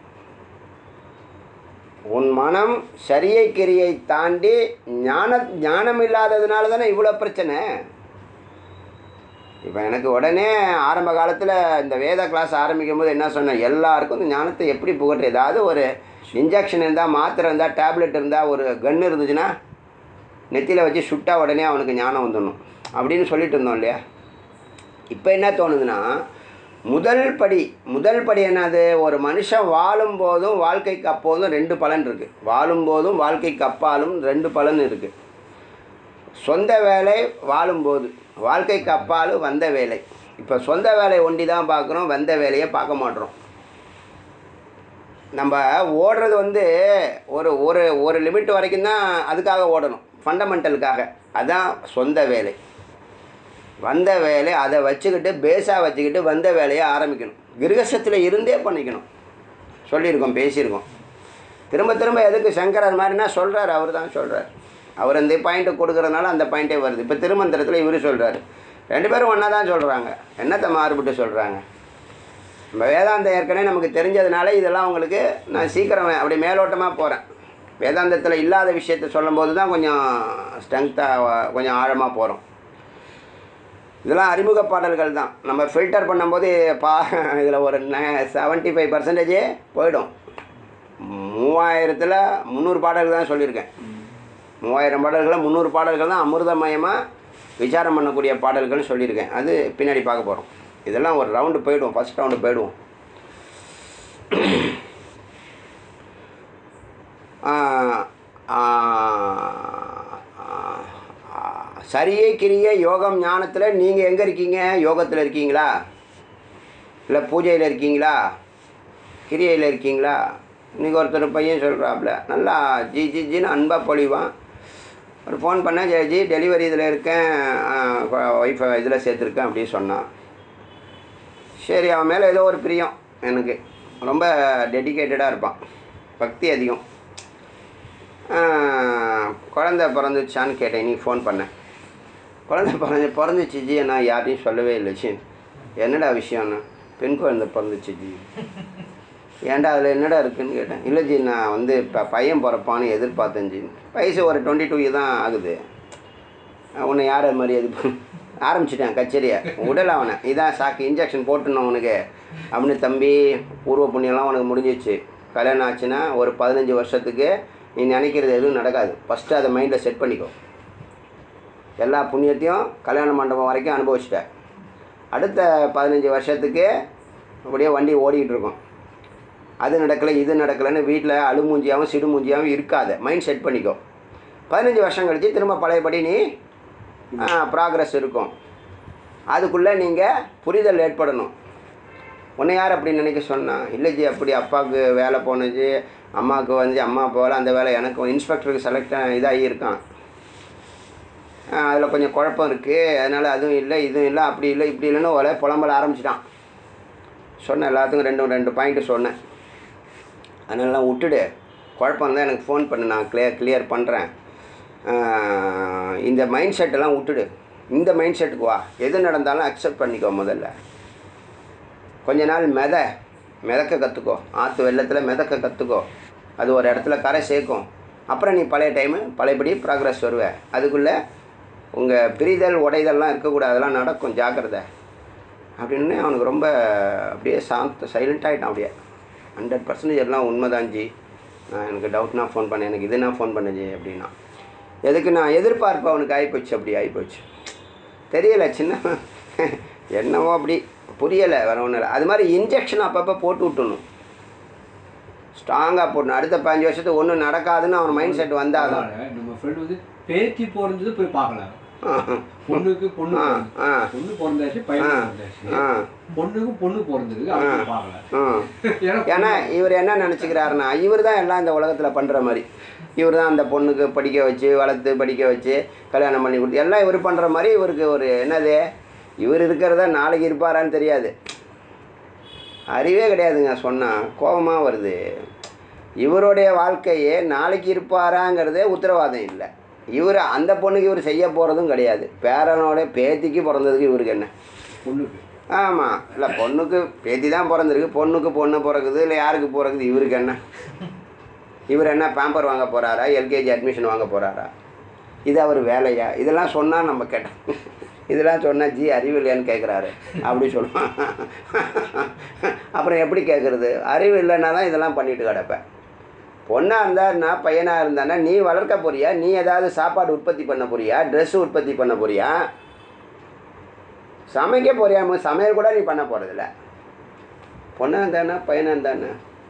உன் மனம் சரியை கிரியை தாண்டி ஞான ஞானம் இல்லாததுனால தானே இவ்வளோ பிரச்சனை இப்போ எனக்கு உடனே ஆரம்ப காலத்தில் இந்த வேத கிளாஸ் ஆரம்பிக்கும் போது என்ன சொன்னேன் எல்லாருக்கும் இந்த ஞானத்தை எப்படி புகட்டு ஏதாவது ஒரு இன்ஜெக்ஷன் இருந்தால் மாத்திரை இருந்தால் டேப்லெட் இருந்தால் ஒரு கன்று இருந்துச்சுன்னா நெத்தியில் வச்சு சுட்டா உடனே அவனுக்கு ஞானம் வந்துடணும் அப்படின்னு சொல்லிட்டு இருந்தோம் இல்லையா இப்போ என்ன தோணுதுன்னா முதல் படி முதல் படி என்னது ஒரு மனுஷன் வாழும் போதும் வாழ்க்கைக்கு அப்போதும் ரெண்டு பலன் இருக்குது வாழும் போதும் வாழ்க்கைக்கு அப்பாலும் ரெண்டு பலன் இருக்குது சொந்த வேலை வாழும்போது வாழ்க்கைக்கு அப்பாலும் வந்த வேலை இப்போ சொந்த வேலை ஒண்டி தான் பார்க்குறோம் வந்த வேலையை பார்க்க மாட்டோம் நம்ம ஓடுறது வந்து ஒரு ஒரு ஒரு லிமிட் வரைக்கும் தான் அதுக்காக ஓடணும் ஃபண்டமெண்டலுக்காக அதான் சொந்த வேலை வந்த வேலை அதை வச்சுக்கிட்டு பேஸாக வச்சுக்கிட்டு வந்த வேலையை ஆரம்பிக்கணும் கிரகசத்தில் இருந்தே பண்ணிக்கணும் சொல்லியிருக்கோம் பேசியிருக்கோம் திரும்ப திரும்ப எதுக்கு சங்கரர் மாதிரினா சொல்கிறார் அவர் தான் சொல்கிறார் அவர் அந்த பாயிண்ட்டை கொடுக்கறதுனால அந்த பாயிண்ட்டே வருது இப்போ திருமந்திரத்தில் இவர் சொல்கிறாரு ரெண்டு பேரும் ஒன்றா தான் சொல்கிறாங்க என்னத்தை மாறுபட்டு சொல்கிறாங்க நம்ம வேதாந்தம் ஏற்கனவே நமக்கு தெரிஞ்சதுனால இதெல்லாம் உங்களுக்கு நான் சீக்கிரம் அப்படி மேலோட்டமாக போகிறேன் வேதாந்தத்தில் இல்லாத விஷயத்த சொல்லும்போது தான் கொஞ்சம் ஸ்ட்ரென்த்தாக கொஞ்சம் ஆழமாக போகிறோம் இதெல்லாம் அறிமுக பாடல்கள் தான் நம்ம ஃபில்டர் பண்ணும்போது பா இதில் ஒரு செவன்ட்டி ஃபைவ் பர்சன்டேஜே போயிடும் மூவாயிரத்தில் முந்நூறு பாடல்கள் தான் சொல்லியிருக்கேன் மூவாயிரம் பாடல்களில் முந்நூறு பாடல்கள் தான் அமிர்தமயமாக விசாரம் பண்ணக்கூடிய பாடல்கள்னு சொல்லியிருக்கேன் அது பின்னாடி பார்க்க போகிறோம் இதெல்லாம் ஒரு ரவுண்டு போயிடுவோம் ஃபஸ்ட் ரவுண்டு போயிடுவோம் ஆ, ஆ, ஆ, ஆ, சரியே கிரிய யோகம் ஞானத்தில் நீங்கள் எங்கே இருக்கீங்க யோகத்தில் இருக்கீங்களா இல்லை பூஜையில் இருக்கீங்களா கிரியையில் இருக்கீங்களா இன்றைக்கி ஒருத்தர் பையன் சொல்கிறாப்புல நல்லா ஜி ஜி ஜின்னு அன்பாக பொழிவான் ஒரு ஃபோன் பண்ணேன் ஜெயஜி டெலிவரி இதில் இருக்கேன் ஒய்ஃபை இதில் சேர்த்துருக்கேன் அப்படின்னு சொன்னான் சரி அவன் மேலே ஏதோ ஒரு பிரியம் எனக்கு ரொம்ப டெடிகேட்டடாக இருப்பான் பக்தி அதிகம் ஆஹ், குழந்த பிறந்துச்சான்னு கேட்டேன் நீ ஃபோன் பண்ணேன் குழந்தை பிறந்து பிறந்துச்சு ஜி நான் யார்ட்டையும் சொல்லவே இல்லை ஜி என்னடா விஷயம்னா பெண் குழந்தை பிறந்துச்சு ஜி ஏன்டா அதில் என்னடா இருக்குன்னு கேட்டேன் இல்லை ஜி நான் வந்து இப்போ பையன் பிறப்பான்னு எதிர்பார்த்தேன் ஜி வயசு ஒரு டுவெண்ட்டி டூ தான் ஆகுது உன்னை யார் அது மாதிரி இது ஆரம்பிச்சிட்டேன் கச்சேரியை உடல அவனை இதான் சாக்கு இன்ஜெக்ஷன் போட்டுணும் அவனுக்கு அப்படின்னு தம்பி பூர்வ புண்ணியம்லாம் உனக்கு முடிஞ்சிச்சு கல்யாணம் ஆச்சுன்னா ஒரு பதினஞ்சு வருஷத்துக்கு நீ நினைக்கிறது எதுவும் நடக்காது ஃபஸ்ட்டு அதை மைண்டில் செட் பண்ணிக்கோ எல்லா புண்ணியத்தையும் கல்யாண மண்டபம் வரைக்கும் அனுபவிச்சிட்ட அடுத்த பதினஞ்சு வருஷத்துக்கு அப்படியே வண்டி ஓடிக்கிட்டு இருக்கும் அது நடக்கலை இது நடக்கலைன்னு வீட்டில் அழுமூஞ்சியாகவும் சிடுமூஞ்சியாகவும் இருக்காத மைண்ட் செட் பண்ணிக்கோ பதினஞ்சு வருஷம் கழித்து திரும்ப பழையபடி நீ ப்ராக்ரஸ் இருக்கும் அதுக்குள்ளே நீங்கள் புரிதல் ஏற்படணும் உன்னை யார் அப்படி நினைக்க சொன்னா இல்லை ஜி அப்படி அப்பாவுக்கு வேலை போனது அம்மாவுக்கு வந்து அம்மா போகல அந்த வேலை எனக்கு இன்ஸ்பெக்டருக்கு செலக்ட் இதாகி இருக்கான் அதில் கொஞ்சம் குழப்பம் இருக்குது அதனால் அதுவும் இல்லை இதுவும் இல்லை அப்படி இல்லை இப்படி இல்லைன்னு ஒரே புலம்பல ஆரம்பிச்சிட்டான் சொன்னேன் எல்லாத்துக்கும் ரெண்டு ரெண்டு பாயிண்ட்டு சொன்னேன் அதனாலலாம் விட்டுடு குழப்பம் இருந்தால் எனக்கு ஃபோன் பண்ணு நான் கிளியர் கிளியர் பண்ணுறேன் இந்த மைண்ட் செட்டெல்லாம் விட்டுடு இந்த மைண்ட் செட்டுக்கு வா எது நடந்தாலும் அக்செப்ட் பண்ணிக்கோ முதல்ல கொஞ்ச நாள் மெத மிதக்க கற்றுக்கோ ஆற்று வெள்ளத்தில் மிதக்க கற்றுக்கோ அது ஒரு இடத்துல கரை சேர்க்கும் அப்புறம் நீ பழைய டைமு பழையபடி ப்ராக்ரஸ் வருவ அதுக்குள்ளே உங்கள் பிரிதல் உடைதல்லாம் இருக்கக்கூடாது அதெல்லாம் நடக்கும் ஜாக்கிரதை அப்படின்னு அவனுக்கு ரொம்ப அப்படியே சாந்த சைலண்ட் ஆகிட்டான் அப்படியே ஹண்ட்ரட் பர்சன்டேஜ் எல்லாம் உண்மைதான் ஜி நான் எனக்கு டவுட்னா ஃபோன் பண்ணேன் எனக்கு இதுனா ஃபோன் பண்ண ஜி அப்படின்னா எதுக்கு நான் எதிர்பார்ப்பு அவனுக்கு ஆகிப்போச்சு அப்படி ஆகிப்போச்சு தெரியல சின்ன என்னவோ அப்படி புரியலை வேற ஒன்றும் இல்லை அது மாதிரி இன்ஜெக்ஷன் அப்பப்போ போட்டு விட்டுணும் ஸ்ட்ராங்காக போடணும் அடுத்த பதினஞ்சு வருஷத்துக்கு ஒன்றும் நடக்காதுன்னு அவன் மைண்ட் செட் வந்தாதான் அதனால நம்ம ஃப்ரெண்ட் வந்து பேத்தி பிறந்தது போய் பார்க்கலாம் பொண்ணுக்கு பொண்ணு ஆ பிறந்து- ஆ பொண்ணு பிறந்தாச்சு பையன் ஆ. பிறந்தாச்சு ஆ பொண்ணுக்கு பொண்ணு பிறந்திருக்கு அவங்க பார்க்கல ம் ஏன்னா ஏன்னா இவர் என்ன நினச்சிக்கிறாருன்னா இவர் தான் எல்லாம் இந்த உலகத்தில் பண்ணுற மாதிரி இவர் தான் அந்த பொண்ணுக்கு படிக்க வச்சு வளர்த்து படிக்க வச்சு கல்யாணம் பண்ணி கொடுத்து எல்லாம் இவர் பண்ணுற மாதிரி இவருக்கு ஒரு என்னது இவர் இருக்கிறதா நாளைக்கு இருப்பாரான்னு தெரியாது அறிவே கிடையாதுங்க சொன்னால் கோபமாக வருது இவருடைய வாழ்க்கையே நாளைக்கு இருப்பாராங்கிறதே உத்தரவாதம் இல்லை இவர் அந்த பொண்ணுக்கு இவர் செய்ய போகிறதும் கிடையாது பேரனோட பேத்திக்கு பிறந்ததுக்கு இவருக்கு என்ன பொண்ணுக்கு ஆமாம் இல்லை பொண்ணுக்கு பேத்தி தான் பிறந்திருக்கு பொண்ணுக்கு பொண்ணு பிறக்குது இல்லை யாருக்கு பிறக்குது இவருக்கு என்ன இவர் என்ன பேம்பர் வாங்க போகிறாரா எல்கேஜி அட்மிஷன் வாங்க போகிறாரா இது அவர் வேலையா இதெல்லாம் சொன்னால் நம்ம கேட்டோம் இதெல்லாம் சொன்னால் ஜி அறிவு இல்லையான்னு கேட்குறாரு அப்படி சொல்லுவான் அப்புறம் எப்படி கேட்குறது அறிவு இல்லைன்னா தான் இதெல்லாம் பண்ணிட்டு கிடப்பேன் பொண்ணாக இருந்தாருன்னா பையனாக இருந்தானா நீ வளர்க்க போறியா நீ ஏதாவது சாப்பாடு உற்பத்தி பண்ண போறியா ட்ரெஸ் உற்பத்தி பண்ண போறியா சமைக்க போறியா மு- சமையல் கூட நீ பண்ண போகிறதில்ல பொண்ணாக இருந்தானே பையனாக இருந்தானே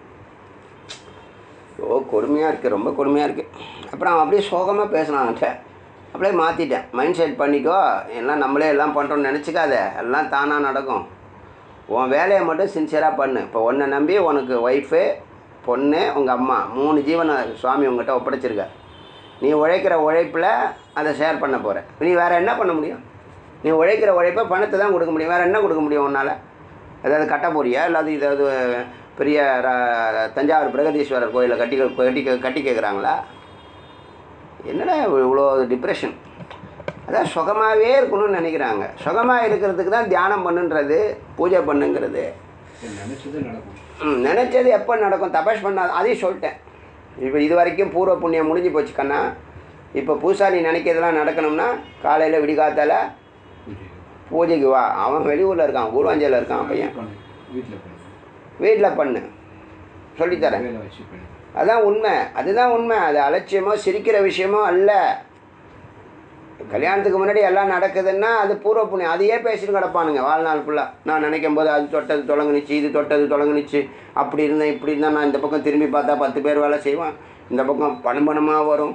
ஓ கொடுமையாக இருக்குது ரொம்ப கொடுமையாக இருக்குது அப்புறம் அவன் அப்படியே சோகமாக பேசினான் அவன்கிட்ட அப்படியே மாற்றிட்டேன் மைண்ட் செட் பண்ணிக்கோ எல்லாம் நம்மளே எல்லாம் பண்ணுறோம்னு நினச்சிக்காத எல்லாம் தானாக நடக்கும் உன் வேலையை மட்டும் சின்சியராக பண்ணு இப்போ உன்னை நம்பி உனக்கு ஒய்ஃபு பொண்ணு உங்கள் அம்மா மூணு ஜீவனை சுவாமி உங்ககிட்ட ஒப்படைச்சிருக்க நீ உழைக்கிற உழைப்பில் அதை ஷேர் பண்ண போகிற நீ வேறு என்ன பண்ண முடியும் நீ உழைக்கிற உழைப்பை பணத்தை தான் கொடுக்க முடியும் வேறு என்ன கொடுக்க முடியும் உன்னால் ஏதாவது கட்ட போறியா இல்லாது ஏதாவது பெரிய ர- தஞ்சாவூர் பிரகதீஸ்வரர் கோயிலை கட்டி கட்டி கட்டி கேட்குறாங்களா என்னடா இவ்வளோ டிப்ரெஷன் அதான் சுகமாகவே இருக்கணும்னு நினைக்கிறாங்க சுகமாக இருக்கிறதுக்கு தான் தியானம் பண்ணுன்றது பூஜை பண்ணுங்கிறது நினைச்சது நடக்கும் ம், நினைச்சது எப்போ நடக்கும் தபஸ் பண்ண அதையும் சொல்லிட்டேன் இப்போ இது வரைக்கும் பூர்வ புண்ணியம் முடிஞ்சு போச்சு கண்ணா இப்போ பூசாரி நினைக்கிறதெல்லாம் நடக்கணும்னா காலையில் விடிகாத்தால பூஜை பூஜைக்கு வா அவன் வெளியூரில் இருக்கான் ஊர்வாஞ்சலில் இருக்கான் பையன் பண்ணு வீட்டில் பண்ணு வீட்டில் பண்ணு சொல்லித்தரேன் வேலை வச்சு பண்ணு அதான் உண்மை அதுதான் உண்மை அது அலட்சியமோ சிரிக்கிற விஷயமோ அல்ல கல்யாணத்துக்கு முன்னாடி எல்லாம் நடக்குதுன்னா அது பூர்வ புண்ணியம் அதையே பேசிட்டு கிடப்பானுங்க வாழ்நாள் ஃபுல்லாக நான் நினைக்கும் போது அது தொட்டது தொடங்குனுச்சு இது தொட்டது தொடங்குனுச்சு அப்படி இருந்தேன் இப்படி இருந்தால் நான் இந்த பக்கம் திரும்பி பார்த்தா பத்து பேர் வேலை செய்வான் இந்த பக்கம் பணம் பணமாக வரும்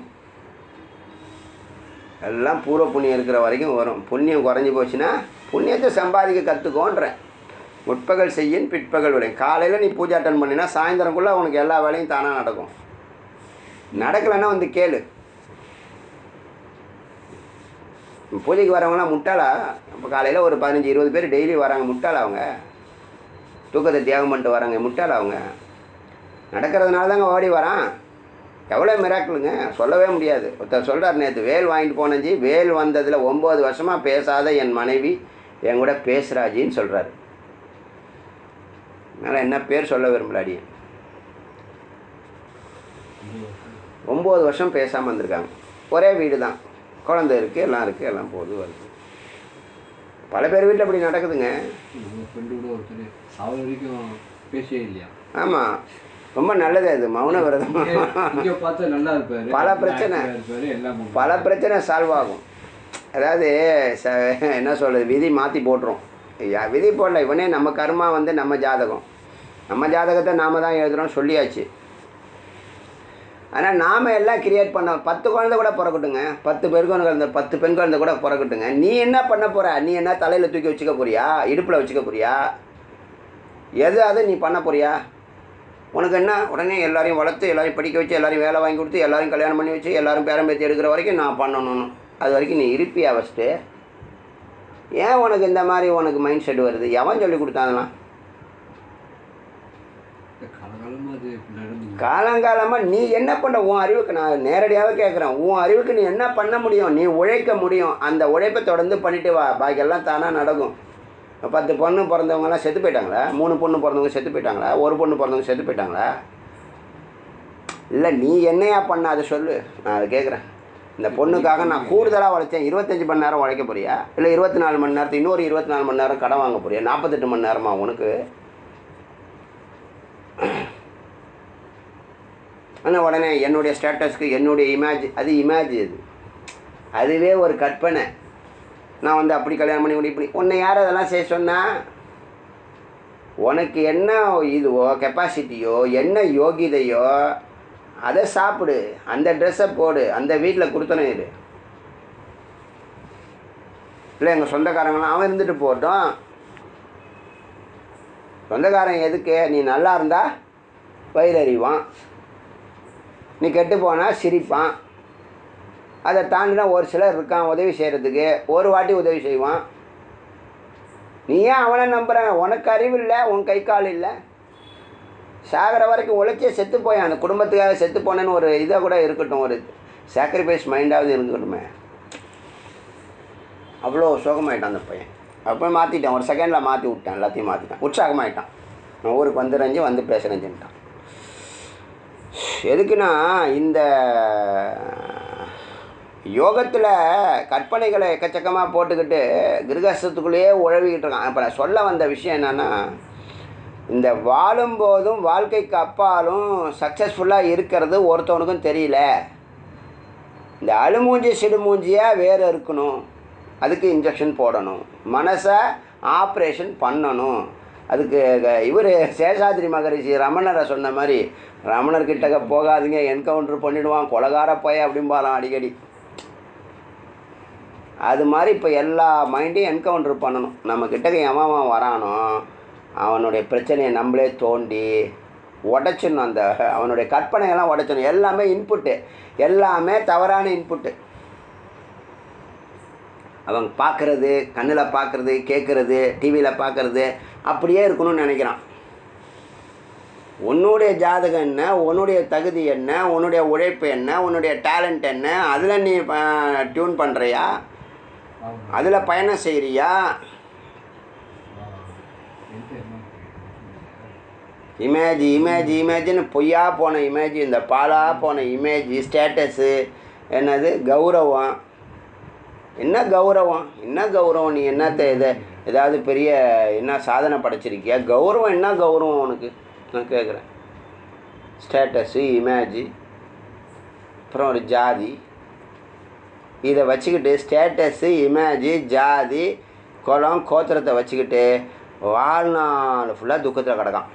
எல்லாம் பூர்வ புண்ணியம் இருக்கிற வரைக்கும் வரும் புண்ணியம் குறைஞ்சி போச்சுன்னா புண்ணியத்தை சம்பாதிக்க கற்றுக்கோன்றேன் முற்பகல் செய்யின் பிற்பகல் விளை காலையில் நீ பூஜை அட்டன் பண்ணினா சாயந்தரம்குள்ளே உனக்கு எல்லா வேலையும் தானாக நடக்கும் நடக்கலைன்னா வந்து கேளு பூஜைக்கு வரவங்களாம் முட்டாளா இப்போ காலையில் ஒரு பதினஞ்சு இருபது பேர் டெய்லி வராங்க முட்டாளா அவங்க தூக்கத்தை தியாகம் பண்ணிட்டு வராங்க முட்டாளா அவங்க நடக்கிறதுனால தாங்க ஓடி வரான் எவ்வளோ மிராக்கிளுங்க சொல்லவே முடியாது ஒருத்தர் சொல்கிறார் நேற்று வேல் வாங்கிட்டு போனஞ்சி வேல் வந்ததில் ஒம்பது வருஷமாக பேசாத என் மனைவி என் கூட பேசுகிறாஜின்னு சொல்கிறாரு அதனால் என்ன பேர் சொல்ல விரும்பலாடி ஒம்பது வருஷம் பேசாமல் வந்திருக்காங்க ஒரே வீடு தான் குழந்தை இருக்குது எல்லாம் இருக்குது எல்லாம் போகுது வருது பல பேர் வீட்டில் இப்படி நடக்குதுங்க நம்ம ஃப்ரெண்டு கூட ஒருத்தர் அவர் வரைக்கும் பேசவே இல்லையா ஆமாம் ரொம்ப நல்லது அது மௌன விரதம் இங்கே பார்த்தா நல்லா இருப்பாரு பல பிரச்சனை. active ஆ இருப்பாரு எல்லாம் பண்ணுவாரு. பல பிரச்சனை சால்வ் ஆகும் அதாவது ச என்ன சொல்கிறது விதி மாற்றி போட்டுரும் யா- விதி போடல இவனே நம்ம கர்மா வந்து நம்ம ஜாதகம் நம்ம ஜாதகத்தை நாம தான் எழுதுகிறோம் சொல்லியாச்சு ஆனால் நாம் எல்லாம் கிரியேட் பண்ண பத்து குழந்தை கூட பிறக்கட்டுங்க பத்து பெண் குழந்தை பத்து பெண் குழந்தை கூட பிறக்கட்டுங்க நீ என்ன பண்ண போகிற நீ என்ன தலையில் தூக்கி வச்சுக்க போறியா இடுப்பில் வச்சுக்க போறியா எது அது நீ பண்ண போறியா உனக்கு என்ன உடனே எல்லாரையும் வளர்த்து எல்லாரையும் படிக்க வச்சு எல்லாரையும் வேலை வாங்கி கொடுத்து எல்லாரையும் கல்யாணம் பண்ணி வச்சு எல்லாரும் பேரம் பேத்தி எடுக்கிற வரைக்கும் நான் பண்ணணும் அது வரைக்கும் நீ இருப்பியா ஃபஸ்ட்டு ஏன் உனக்கு இந்த மாதிரி உனக்கு மைண்ட் செட் வருது எவன் சொல்லி கொடுத்தாங்களாம் காலகாலமா அது இப்படி நடந்து காலங்காலமாக நீ என்ன பண்ண உன் அறிவுக்கு நான் நேரடியாகவே கேட்குறேன் உன் அறிவுக்கு நீ என்ன பண்ண முடியும் நீ உழைக்க முடியும் அந்த உழைப்பை தொடர்ந்து பண்ணிட்டு வா பாக்கியெல்லாம் தானாக நடக்கும் பத்து பொண்ணு பிறந்தவங்கலாம் செத்து போயிட்டாங்களா மூணு பொண்ணு பிறந்தவங்க செத்து போயிட்டாங்களா ஒரு பொண்ணு பிறந்தவங்க செத்து போயிட்டாங்களா இல்லை நீ என்னையா பண்ண அதை சொல்லு நான் அதை கேட்குறேன் இந்த பொண்ணுக்காக நான் கூடுதலாக உழைச்சேன் இருபத்தஞ்சி மணி நேரம் உழைக்க போறியா இல்லை இருபத்தி நாலு மணி நேரத்துக்கு இன்னொரு இருபத்தி நாலு மணி நேரம் கடன் வாங்க போறியா நாற்பத்தெட்டு மணி நேரமா உனக்கு ஆனால் உடனே என்னுடைய ஸ்டேட்டஸ்க்கு என்னுடைய இமேஜ் அது இமேஜ் இது அதுவே ஒரு கற்பனை நான் வந்து அப்படி கல்யாணம் பண்ணி இப்படி இப்படி உன்னை யார் அதெல்லாம் செய்ய சொன்னா உனக்கு என்ன இதுவோ கெப்பாசிட்டியோ என்ன யோகிதையோ அதை சாப்பிடு அந்த ட்ரெஸ்ஸை போடு அந்த வீட்டில் கொடுத்தனும் இரு இல்லை எங்கள் சொந்தக்காரங்களாம் அவன் இருந்துட்டு போகட்டும் சொந்தக்காரன் எதுக்கு நீ நல்லா இருந்தா வயிறறிவான் நீ கெட்டு போனால் சிரிப்பான் அதை தாண்டினா ஒரு சிலர் இருக்கான் உதவி செய்கிறதுக்கு ஒரு வாட்டி உதவி செய்வான் நீ ஏன் அவனை நம்புற உனக்கு அறிவு இல்லை உன் கை கால் இல்லை சாகிற வரைக்கும் உழைச்சே செத்து போயான் அந்த குடும்பத்துக்காக செத்து போனேன்னு ஒரு இதாக கூட இருக்கட்டும் ஒரு சாக்ரிஃபைஸ் மைண்டாவது இருக்கட்டுமே அவ்வளோ சோகமாயிட்டான் அந்த பையன் அப்போ மாற்றிட்டேன் ஒரு செகண்டில் மாற்றி விட்டேன் எல்லாத்தையும் மாற்றிட்டேன் உற்சாகமாயிட்டான் நான் ஊருக்கு வந்துடுறேஞ்சு வந்து பேசுகிறேஞ்சுட்டான் எதுக்குன்னா இந்த யோகத்தில் கற்பனைகளை எக்கச்சக்கமாக போட்டுக்கிட்டு கிரகஸ்தத்துக்குள்ளேயே உழவிக்கிட்டு இருக்கான் இப்போ நான் சொல்ல வந்த விஷயம் என்னென்னா இந்த வாழும்போதும் வாழ்க்கைக்கு அப்பாலும் சக்ஸஸ்ஃபுல்லாக இருக்கிறது ஒருத்தவனுக்கும் தெரியல இந்த அழுமூஞ்சி சிடுமூஞ்சியாக வேறு இருக்கணும் அதுக்கு இன்ஜெக்ஷன் போடணும் மனசை ஆப்ரேஷன் பண்ணணும் அதுக்கு இவர் சேஷாத்ரி மகரிஷி ரமணரை சொன்ன மாதிரி ரமணர் கிட்டக்க போகாதீங்க என்கவுண்டர் பண்ணிடுவான் கொலகார பைய அப்படிம்பாலாம் அடிக்கடி அது மாதிரி இப்போ எல்லா மைண்டையும் என்கவுண்டர் பண்ணணும் நம்ம கிட்டக்க எவன் வரானோ அவனுடைய பிரச்சனையை நம்மளே தோண்டி உடைச்சிடணும் அந்த அவனுடைய கற்பனையெல்லாம் உடைச்சிடணும் எல்லாமே இன்புட்டு எல்லாமே தவறான இன்புட்டு அவங்க பார்க்குறது கண்ணில் பார்க்குறது கேட்குறது டிவியில் பார்க்குறது அப்படியே இருக்கணும்னு நினைக்கிறான் உன்னுடைய ஜாதகம் என்ன உன்னுடைய தகுதி என்ன உன்னுடைய உழைப்பு என்ன உன்னுடைய டேலண்ட் என்ன அதில் நீ டியூன் பண்ணுறியா ஆமாம் அதில் பயணம் செய்கிறியா இமேஜ் இமேஜ் இமேஜ்னு பொய்யா போன இமேஜ் இந்த பாலா போன இமேஜ் ஸ்டேட்டஸு என்னது கௌரவம் என்ன கௌரவம் என்ன கௌரவம் நீ என்னத்த இதை ஏதாவது பெரிய என்ன சாதனை படைச்சிருக்கியா கௌரவம் என்ன கௌரவம் உனக்கு நான் கேட்குறேன் ஸ்டேட்டஸு இமேஜ் அப்புறம் ஒரு ஜாதி இதை வச்சுக்கிட்டு ஸ்டேட்டஸு இமேஜு ஜாதி குலம் கோத்திரத்தை வச்சுக்கிட்டு வாழ்நாள் ஃபுல்லாக துக்கத்தில் கிடக்கான்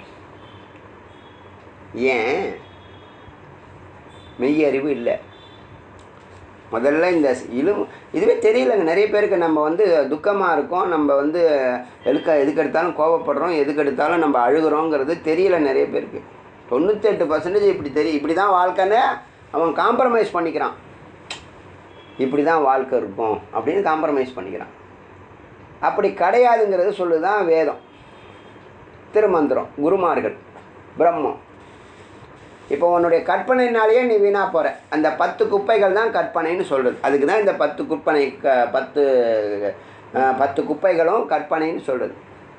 ஏன் மெய்யறிவு இல்லை முதல்ல இந்த இழு இதுவே தெரியலங்க நிறைய பேருக்கு நம்ம வந்து துக்கமாக இருக்கோம் நம்ம வந்து எதுக்க எதுக்கு எடுத்தாலும் கோவப்படுறோம் எதுக்கு எடுத்தாலும் நம்ம அழுகுறோங்கிறது தெரியல நிறைய பேருக்கு தொண்ணூத்தெட்டு பர்சன்டேஜ் இப்படி தெரியும் இப்படி தான் வாழ்க்கைன்னு அவன் காம்ப்ரமைஸ் பண்ணிக்கிறான் இப்படி தான் வாழ்க்கை இருக்கும் அப்படின்னு காம்ப்ரமைஸ் பண்ணிக்கிறான் அப்படி கிடையாதுங்கிறது சொல்லுதான் வேதம் திருமந்திரம் குருமார்கள் பிரம்மம் இப்போ உன்னுடைய கற்பனைனாலேயே நீ வீணாக போகிற அந்த பத்து குப்பைகள் தான் கற்பனைன்னு சொல்கிறது அதுக்கு தான் இந்த பத்து குப்பனை க பத்து அஹ், பத்து குப்பைகளும் கற்பனைன்னு சொல்கிறது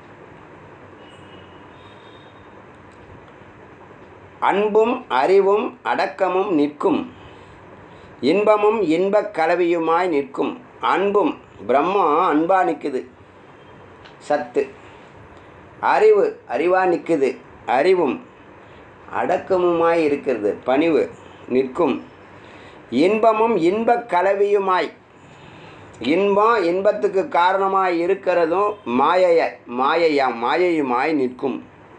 அன்பும் அறிவும் அடக்கமும் நிற்கும் இன்பமும் இன்பக் கலவியுமாய் நிற்கும் அன்பும் பிரம்மம் அன்பா நிற்குது சத்து அறிவு அறிவா நிற்குது அறிவும் அடக்கமுமாய் இருக்கிறது பணிவு நிற்கும் இன்பமும் இன்பக் கலவியுமாய் இன்பம் இன்பத்துக்கு காரணமாய் இருக்கிறதும் மாயைய மாயையா மாயையுமாய் நிற்கும்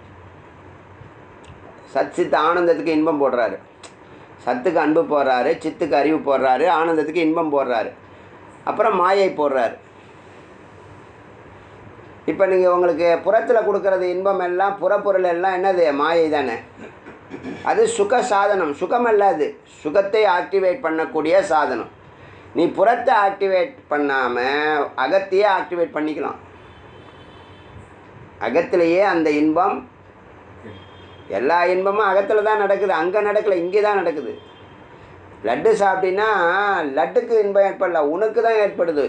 சத் சித் ஆனந்தத்துக்கு இன்பம் போடுறாரு சத்துக்கு அன்பு போடுறாரு சித்துக்கு அறிவு போடுறாரு ஆனந்தத்துக்கு இன்பம் போடுறாரு அப்புறம் மாயை போடுறாரு இப்போ நீங்கள் உங்களுக்கு புறத்தில் கொடுக்கறது இன்பம் எல்லாம் புறப்பொருள் எல்லாம் என்னது மாயை தானே அது சுக சாதனம் சுகம் அல்ல அது சுகத்தை ஆக்டிவேட் பண்ணக்கூடிய சாதனம் நீ புறத்தை ஆக்டிவேட் பண்ணாமல் அகத்தையே ஆக்டிவேட் பண்ணிக்கலாம் அகத்திலேயே அந்த இன்பம் எல்லா இன்பமும் அகத்தில் தான் நடக்குது அங்கே நடக்கல இங்கே தான் நடக்குது லட்டு சாப்பிட்டீங்கன்னா லட்டுக்கு இன்பம் ஏற்படல உனக்கு தான் ஏற்படுது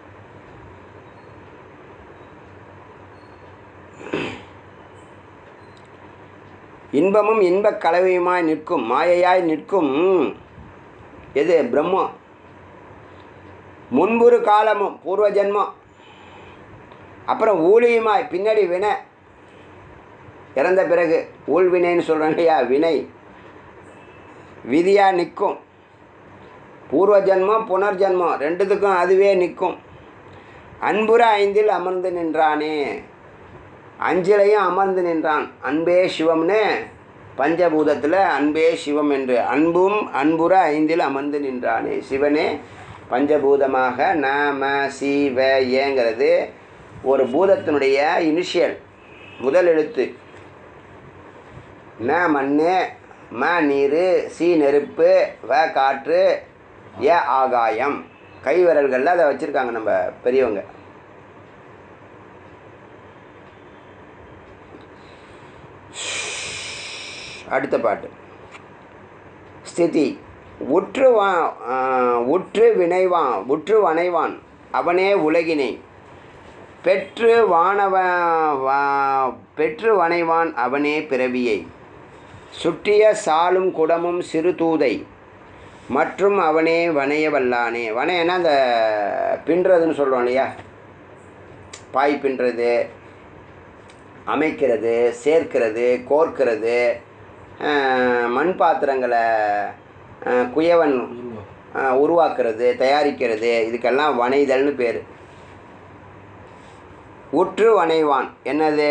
இன்பமும் இன்பக் கலவையுமாய் நிற்கும் மாயையாய் நிற்கும் எது பிரம்மம் முன்புறு காலமும் பூர்வ ஜென்மம் அப்புறம் ஊழியுமாய் பின்னாடி வினை இறந்த பிறகு ஊழ்வினைன்னு சொல்கிறோம் இல்லையா வினை விதியாக நிற்கும் பூர்வ ஜென்மம் புனர்ஜென்மம் ரெண்டுத்துக்கும் அதுவே நிற்கும் அன்புற ஐந்தில் அமர்ந்து நின்றானே அஞ்சிலையும் அமர்ந்து நின்றான் அன்பே சிவம்னு பஞ்சபூதத்தில் அன்பே சிவம் என்று அன்பும் அன்புற ஐந்தில் அமர்ந்து நின்றானே சிவனே பஞ்சபூதமாக ந ம சி வ ஏங்கிறது ஒரு பூதத்தினுடைய இனிஷியல் முதல் எழுத்து ந மண் ம நீர் சி நெருப்பு வ காற்று ஏ ஆகாயம் கை விரல்களில் அதை வச்சுருக்காங்க நம்ம பெரியவங்க அடுத்த பாட்டு ஸ்திதி உற்று வா ஆ, உற்று வினைவான் உற்று வனைவான் அவனே உலகினை பெற்று வானவ வா- பெற்று வனைவான் அவனே பிறவியை சுற்றிய சாலும் குடமும் சிறு தூதை மற்றும் அவனே வனைய வல்லானே வனையனா அந்த பின்றதுன்னு சொல்கிறோம் இல்லையா பாய் பின்றது அமைக்கிறது சேர்க்கிறது கோர்க்கிறது அஹ், மண் பாத்திரங்களை அஹ், குயவன் உருவா அஹ், உருவாக்குறது தயாரிக்கிறது இதுக்கெல்லாம் வனைதல்னு பேர் உற்று வனைவான் என்னது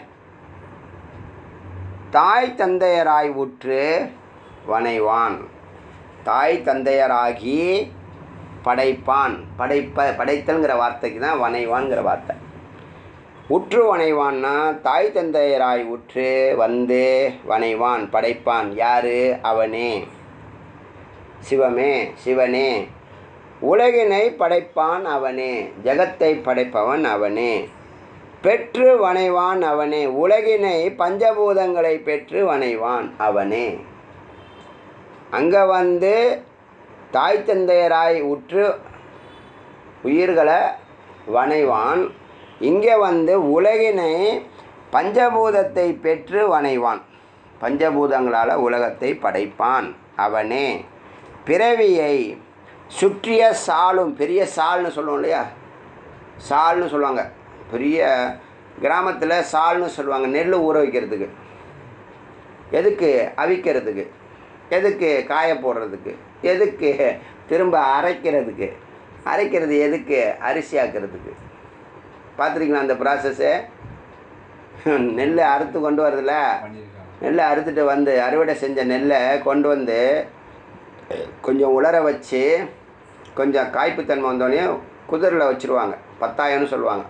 தாய் தந்தையராய் உற்று வனைவான் தாய் தந்தையராகி படைப்பான் படைப்ப படைத்தல்ங்கிற வார்த்தைக்கு தான் வனைவான்ங்கிற வார்த்தை உற்று வனைவான்னா தாய் தந்தையராய் உற்று வந்து வனைவான் படைப்பான் யாரு அவனே சிவமே சிவனே உலகினை படைப்பான் அவனே ஜகத்தை படைப்பவன் அவனே பெற்று வனைவான் அவனே உலகினை பஞ்சபூதங்களை பெற்று வனைவான் அவனே அங்கே வந்து தாய் தந்தையராய் உற்று உயிர்களை வனைவான் இங்கே வந்து உலகினை பஞ்சபூதத்தை பெற்று வனைவான் பஞ்சபூதங்களால் உலகத்தை படைப்பான் அவனே பிறவியை சுற்றிய சாலும் பெரிய சால்னு சொல்லுவோம் இல்லையா சால்னு சொல்லுவாங்க பெரிய கிராமத்தில் சால்னு சொல்லுவாங்க நெல் ஊற வைக்கிறதுக்கு எதுக்கு அவிக்கிறதுக்கு எதுக்கு காய போடுறதுக்கு எதுக்கு திரும்ப அரைக்கிறதுக்கு அரைக்கிறது எதுக்கு அரிசி ஆக்கிறதுக்கு பார்த்துருக்கீங்களா அந்த ப்ராசஸ்ஸு நெல் அறுத்து கொண்டு வரதில்ல பண்ணியிருக்காங்க நெல்லை அறுத்துட்டு வந்து அறுவடை செஞ்ச நெல்லை கொண்டு வந்து கொஞ்சம் உலர வச்சு கொஞ்சம் காய்ப்புத்தன்மை வந்தோடனே குதிரையில் வச்சுருவாங்க பத்தாயம்னு சொல்லுவாங்க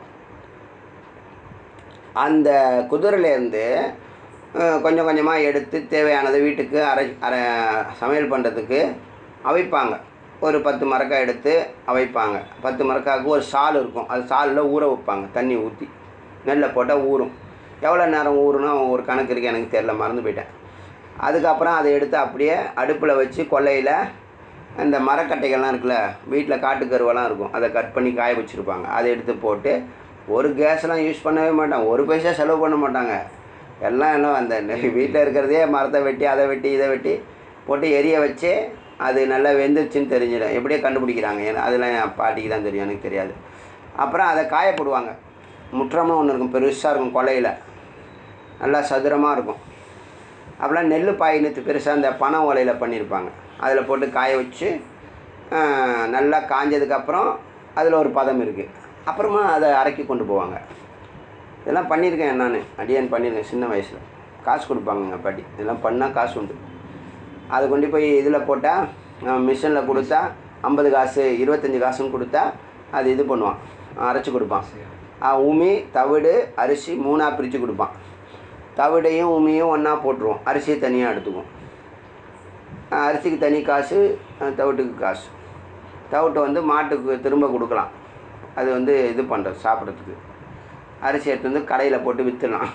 அந்த குதிரையிலேருந்து அஹ், கொஞ்சம் கொஞ்சமாக எடுத்து தேவையானதை வீட்டுக்கு அரை அரை சமையல் பண்ணுறதுக்கு அவைப்பாங்க ஒரு பத்து மரக்காய் எடுத்து அவைப்பாங்க பத்து மரக்காய்க்கு ஒரு சால் இருக்கும் அது சாலில் ஊற வைப்பாங்க தண்ணி ஊற்றி நெல்லை போட்டால் ஊறும் எவ்வளோ நேரம் ஊறணும் ஒரு கணக்கு இருக்குது எனக்கு தெரில மறந்து போயிட்டேன் அதுக்கப்புறம் அதை எடுத்து அப்படியே அடுப்பில் வச்சு கொல்லையில் இந்த மரக்கட்டைகள்லாம் இருக்குல்ல வீட்டில் காட்டுக்கருவெல்லாம் இருக்கும் அதை கட் பண்ணி காய வச்சுருப்பாங்க அதை எடுத்து போட்டு ஒரு கேஸ்லாம் யூஸ் பண்ணவே மாட்டாங்க ஒரு பைசா செலவு பண்ண மாட்டாங்க எல்லாம் எல்லாம் அந்த வீட்டில் இருக்கிறதே மரத்தை வெட்டி அதை வெட்டி இதை வெட்டி போட்டு எரிய வச்சு அது நல்லா வெந்துருச்சுன்னு தெரிஞ்சிடும் எப்படியே கண்டுபிடிக்கிறாங்க ஏன்னா அதெல்லாம் என் பாட்டிக்கு தான் தெரியும் எனக்கு தெரியாது அப்புறம் அதை காயப்படுவாங்க முற்றமாக ஒன்று இருக்கும் பெருசாக இருக்கும் கொலையில் நல்லா சதுரமாக இருக்கும் அப்போலாம் நெல் பாயினத்து பெருசாக அந்த பனை ஓலையில் பண்ணியிருப்பாங்க அதில் போட்டு காய வச்சு ஆஹ், நல்லா காஞ்சதுக்கப்புறம் அதில் ஒரு பதம் இருக்குது அப்புறமா அதை அரைக்கி கொண்டு போவாங்க இதெல்லாம் பண்ணியிருக்கேன் நான் அடியன் பண்ணியிருக்கேன் சின்ன வயசில் காசு கொடுப்பாங்க எங்கள் பாட்டி இதெல்லாம் பண்ணால் காசு உண்டு அதை கொண்டு போய் இதில் போட்டால் மிஷினில் கொடுத்தா ஐம்பது காசு இருபத்தஞ்சி காசுன்னு கொடுத்தா அது இது பண்ணுவான் அரைச்சி கொடுப்பான் ஆஹ், உமி தவிடு அரிசி மூணாக பிரித்து கொடுப்பான் தவிடையும் உமியும் ஒன்றா போட்டுருவோம் அரிசியை தனியாக எடுத்துக்குவோம் ஆஹ், அரிசிக்கு தனி காசு ஆஹ், தவிட்டுக்கு காசு தவிட்டை வந்து மாட்டுக்கு திரும்ப கொடுக்கலாம் அது வந்து இது பண்ணுறது சாப்பிட்றதுக்கு அரிசி எடுத்து வந்து கடையில் போட்டு விற்றுலாம்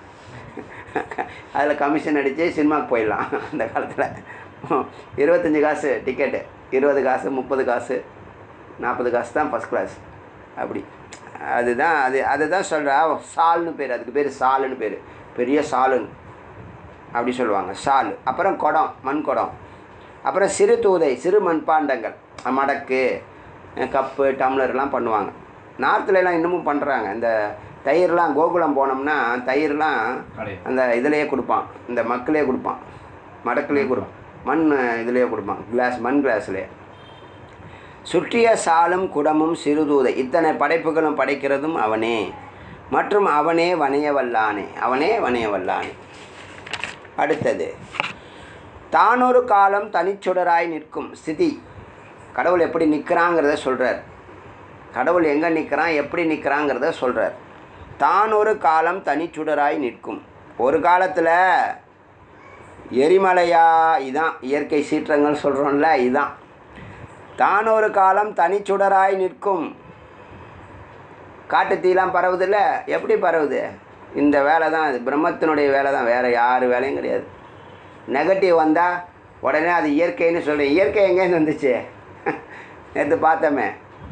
அதில் கமிஷன் அடித்து சினிமாவுக்கு போயிடலாம் அந்த காலத்தில் இருபத்தஞ்சி காசு டிக்கெட்டு இருபது காசு முப்பது காசு நாற்பது காசு தான் ஃபஸ்ட் கிளாஸ் அப்படி அதுதான் அது அதுதான் சொல்கிறா சால்னு பேர் அதுக்கு பேர் சாலுன்னு பேர் பெரிய சாலுன்னு அப்படி சொல்லுவாங்க சால் அப்புறம் குடம் மண் குடம் அப்புறம் சிறு தூதை சிறு மண்பாண்டங்கள் மடக்கு கப்பு டம்ளர்லாம் பண்ணுவாங்க நார்த்துல எல்லாம் இன்னமும் பண்ணுறாங்க இந்த தயிர்லாம் கோகுலம் போனோம்னா தயிர்லாம் கடை அந்த இதுலேயே கொடுப்பான் இந்த மக்களே கொடுப்பான் மடக்குலேயே கொடுப்பான் மண் இதுலேயே கொடுப்பான் கிளாஸ் மண் கிளாஸ்லேயே சுற்றிய சாலும் குடமும் சிறுதூதை இத்தனை படைப்புகளும் படைக்கிறதும் அவனே மற்றும் அவனே வணைய வல்லானே அவனே வணைய வல்லானே அடுத்தது தானொரு காலம் தனிச்சுடராய் நிற்கும் ஸ்திதி கடவுள் எப்படி நிற்கிறாங்கிறத சொல்கிறார் கடவுள் எங்கே நிற்கிறான் எப்படி நிற்கிறாங்கிறத சொல்கிறார் தான் ஒரு காலம் தனிச்சுடராய் நிற்கும் ஒரு காலத்தில் எரிமலையா இதான் இயற்கை சீற்றங்கள் சொல்கிறோம்ல இதான் தான் ஒரு காலம் தனிச்சுடராய் நிற்கும் காட்டு தீலாம் பரவுதில்ல எப்படி பரவுது இந்த வேலை தான் இது பிரம்மத்தினுடைய வேலை தான் வேறு யார் வேலையும் கிடையாது நெகட்டிவ் வந்தால் உடனே அது இயற்கைன்னு சொல்கிறேன் இயற்கை எங்கேருந்து வந்துச்சு நேற்று பார்த்தோமே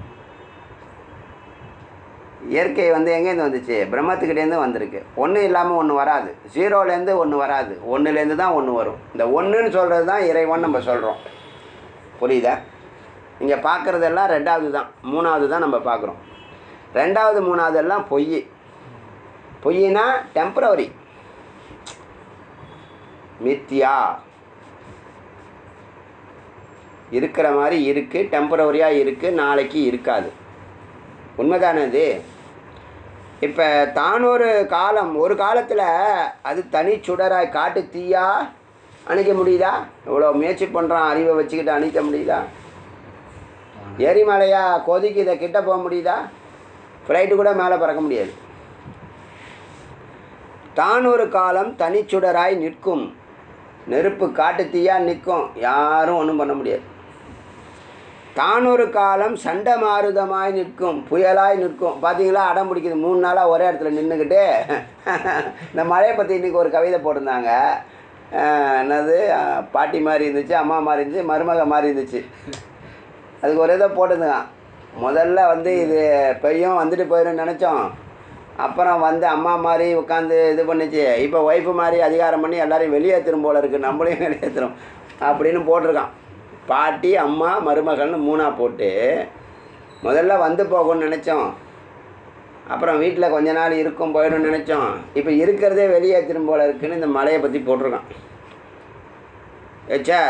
இயற்கை வந்து எங்கேருந்து வந்துச்சு பிரம்மத்துக்கிட்டேருந்து வந்திருக்கு ஒன்று இல்லாமல் ஒன்று வராது ஜீரோலேருந்து ஒன்று வராது ஒன்றுலேருந்து தான் ஒன்று வரும் இந்த ஒன்றுன்னு சொல்கிறது தான் இறைவன் நம்ம சொல்கிறோம் புரியுதா இங்கே பார்க்குறதெல்லாம் ரெண்டாவது தான் மூணாவது தான் நம்ம பார்க்குறோம் ரெண்டாவது மூணாவது எல்லாம் பொய் பொய்னா டெம்பரவரி மித்தியா இருக்கிற மாதிரி இருக்குது டெம்பரவரியாக இருக்குது நாளைக்கு இருக்காது உண்மைதானே இது இப்போ தான் ஒரு காலம் ஒரு காலத்தில் அது தனி சுடராய் காட்டு தீயா அணைக்க முடியுதா இவ்வளோ முயற்சி பண்ணுறான் அறிவை வச்சுக்கிட்டு அணைக்க முடியுதா எரிமலையா கொதிக்குத கிட்ட போக முடியுதா ஃப்ளைட்டு கூட மேலே பறக்க முடியாது தான் ஒரு காலம் தனிச்சுடராய் நிற்கும் நெருப்பு காட்டு தீயா நிற்கும் யாரும் ஒன்றும் பண்ண முடியாது தான் ஒரு காலம் சண்டை மாறுதமாய் நிற்கும் புயலாய் நிற்கும் பார்த்தீங்களா அடம் பிடிக்குது மூணு நாளாக ஒரே இடத்துல நின்றுக்கிட்டு இந்த மழையை பற்றி இன்றைக்கி ஒரு கவிதை போட்டிருந்தாங்க அஹ், என்னது அஹ், பாட்டி மாதிரி இருந்துச்சு அம்மா மாதிரி இருந்துச்சு மருமக மாதிரி இருந்துச்சு அதுக்கு ஒரு இதை போட்டுதுங்க முதல்ல வந்து இது பெய்யும் வந்துட்டு போயிடும்னு நினச்சோம் அப்புறம் வந்து அம்மா மாதிரி உட்காந்து இது பண்ணுச்சு இப்போ ஒய்ஃபு மாதிரி அதிகாரம் பண்ணி எல்லாரையும் வெளியேற்றணும் போல இருக்குது நம்மளையும் வெளியேற்றணும் அப்படின்னு போட்டிருக்கான் பாட்டி அம்மா மருமகள்னு மூணாக போட்டு முதல்ல வந்து போகணும்னு நினச்சோம் அப்புறம் வீட்டில் கொஞ்ச நாள் இருக்கும் போயிடும்னு நினச்சோம் இப்போ இருக்கிறதே வெளியேற்றணும் போல இருக்குன்னு இந்த மலையை பற்றி போட்டிருக்கான் ஏச்சா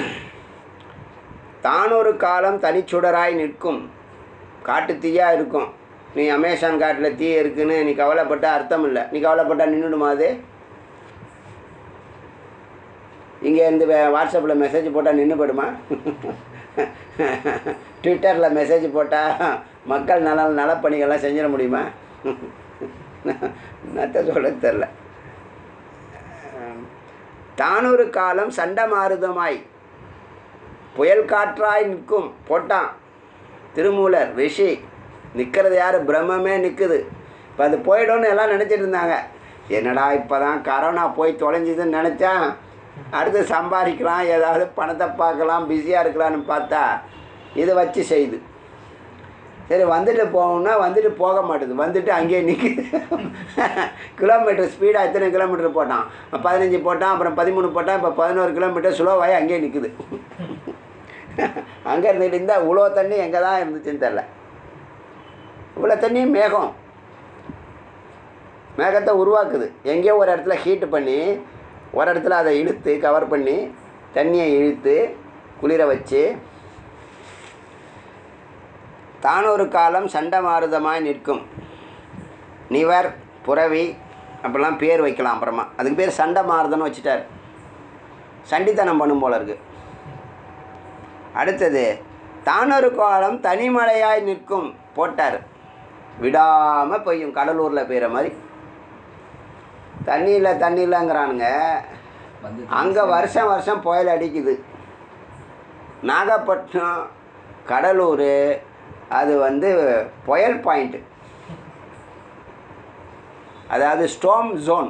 தான் ஒரு காலம் தனிச்சுடராய் நிற்கும் காட்டு தீயா இருக்கும் நீ அமேசான் காட்டில் தீ இருக்குன்னு நீ கவலைப்பட்ட அர்த்தம் இல்லை நீ கவலைப்பட்டா நின்றுடுமா அது இங்கே இருந்து வாட்ஸ்அப்பில் மெசேஜ் போட்டால் நின்று போயிடுமா ட்விட்டரில் மெசேஜ் போட்டால் மக்கள் நல நலப்பணிகள்லாம் செஞ்சிட முடியுமா நத்த சொல்ல தெரில தானொரு காலம் சண்டை மாறுதமாய் புயல் காற்றாய் நிற்கும் போட்டான் திருமூலர் ரிஷி நிற்கிறது யார் பிரம்மமே நிற்குது இப்போ அது போயிடும்னு எல்லாம் நினச்சிட்டு இருந்தாங்க என்னடா இப்போ தான் கரோனா போய் தொலைஞ்சுதுன்னு நினச்சேன் அடுத்து சம்பாதிக்கலாம் ஏதாவது பணத்தை பார்க்கலாம் பிஸியாக இருக்கலாம்னு பார்த்தா இதை வச்சு செய்யுது சரி வந்துட்டு போகணும்னா வந்துட்டு போக மாட்டுது வந்துட்டு அங்கேயே நிற்குது கிலோமீட்டர் ஸ்பீடாக எத்தனை கிலோமீட்டர் போட்டான் பதினஞ்சு போட்டான் அப்புறம் பதிமூணு போட்டான் இப்போ பதினோரு கிலோமீட்டர் ஸ்லோவாகி அங்கேயே நிற்குது அங்கே இருந்துட்டு இருந்தால் இவ்வளோ தண்ணி எங்கே தான் இருந்துச்சுன்னு தெரில இவ்வளோ தண்ணி மேகம் மேகத்தை உருவாக்குது எங்கேயோ ஒரு இடத்துல ஹீட்டு பண்ணி ஒரு இடத்துல அதை இழுத்து கவர் பண்ணி தண்ணியை இழுத்து குளிர வச்சு தானொரு காலம் சண்டை மாறுதமாய் நிற்கும் நிவர் புறவி அப்படிலாம் பேர் வைக்கலாம் அப்புறமா அதுக்கு பேர் சண்டை மாறுதன்னு வச்சுட்டார் சண்டித்தனம் பண்ணும் போல இருக்கு அடுத்தது தானொரு காலம் தனிமலையாய் நிற்கும் போட்டார் விடாமல் பெய்யும் கடலூரில் பெய்கிற மாதிரி தண்ணி இல்லை தண்ணி இல்லைங்கிறானுங்க வந்து அங்கே வருஷம் வருஷம் புயல் அடிக்குது நாகப்பட்டினம் கடலூர் அது வந்து புயல் பாயிண்ட்டு அதாவது ஸ்டோம் ஜோன்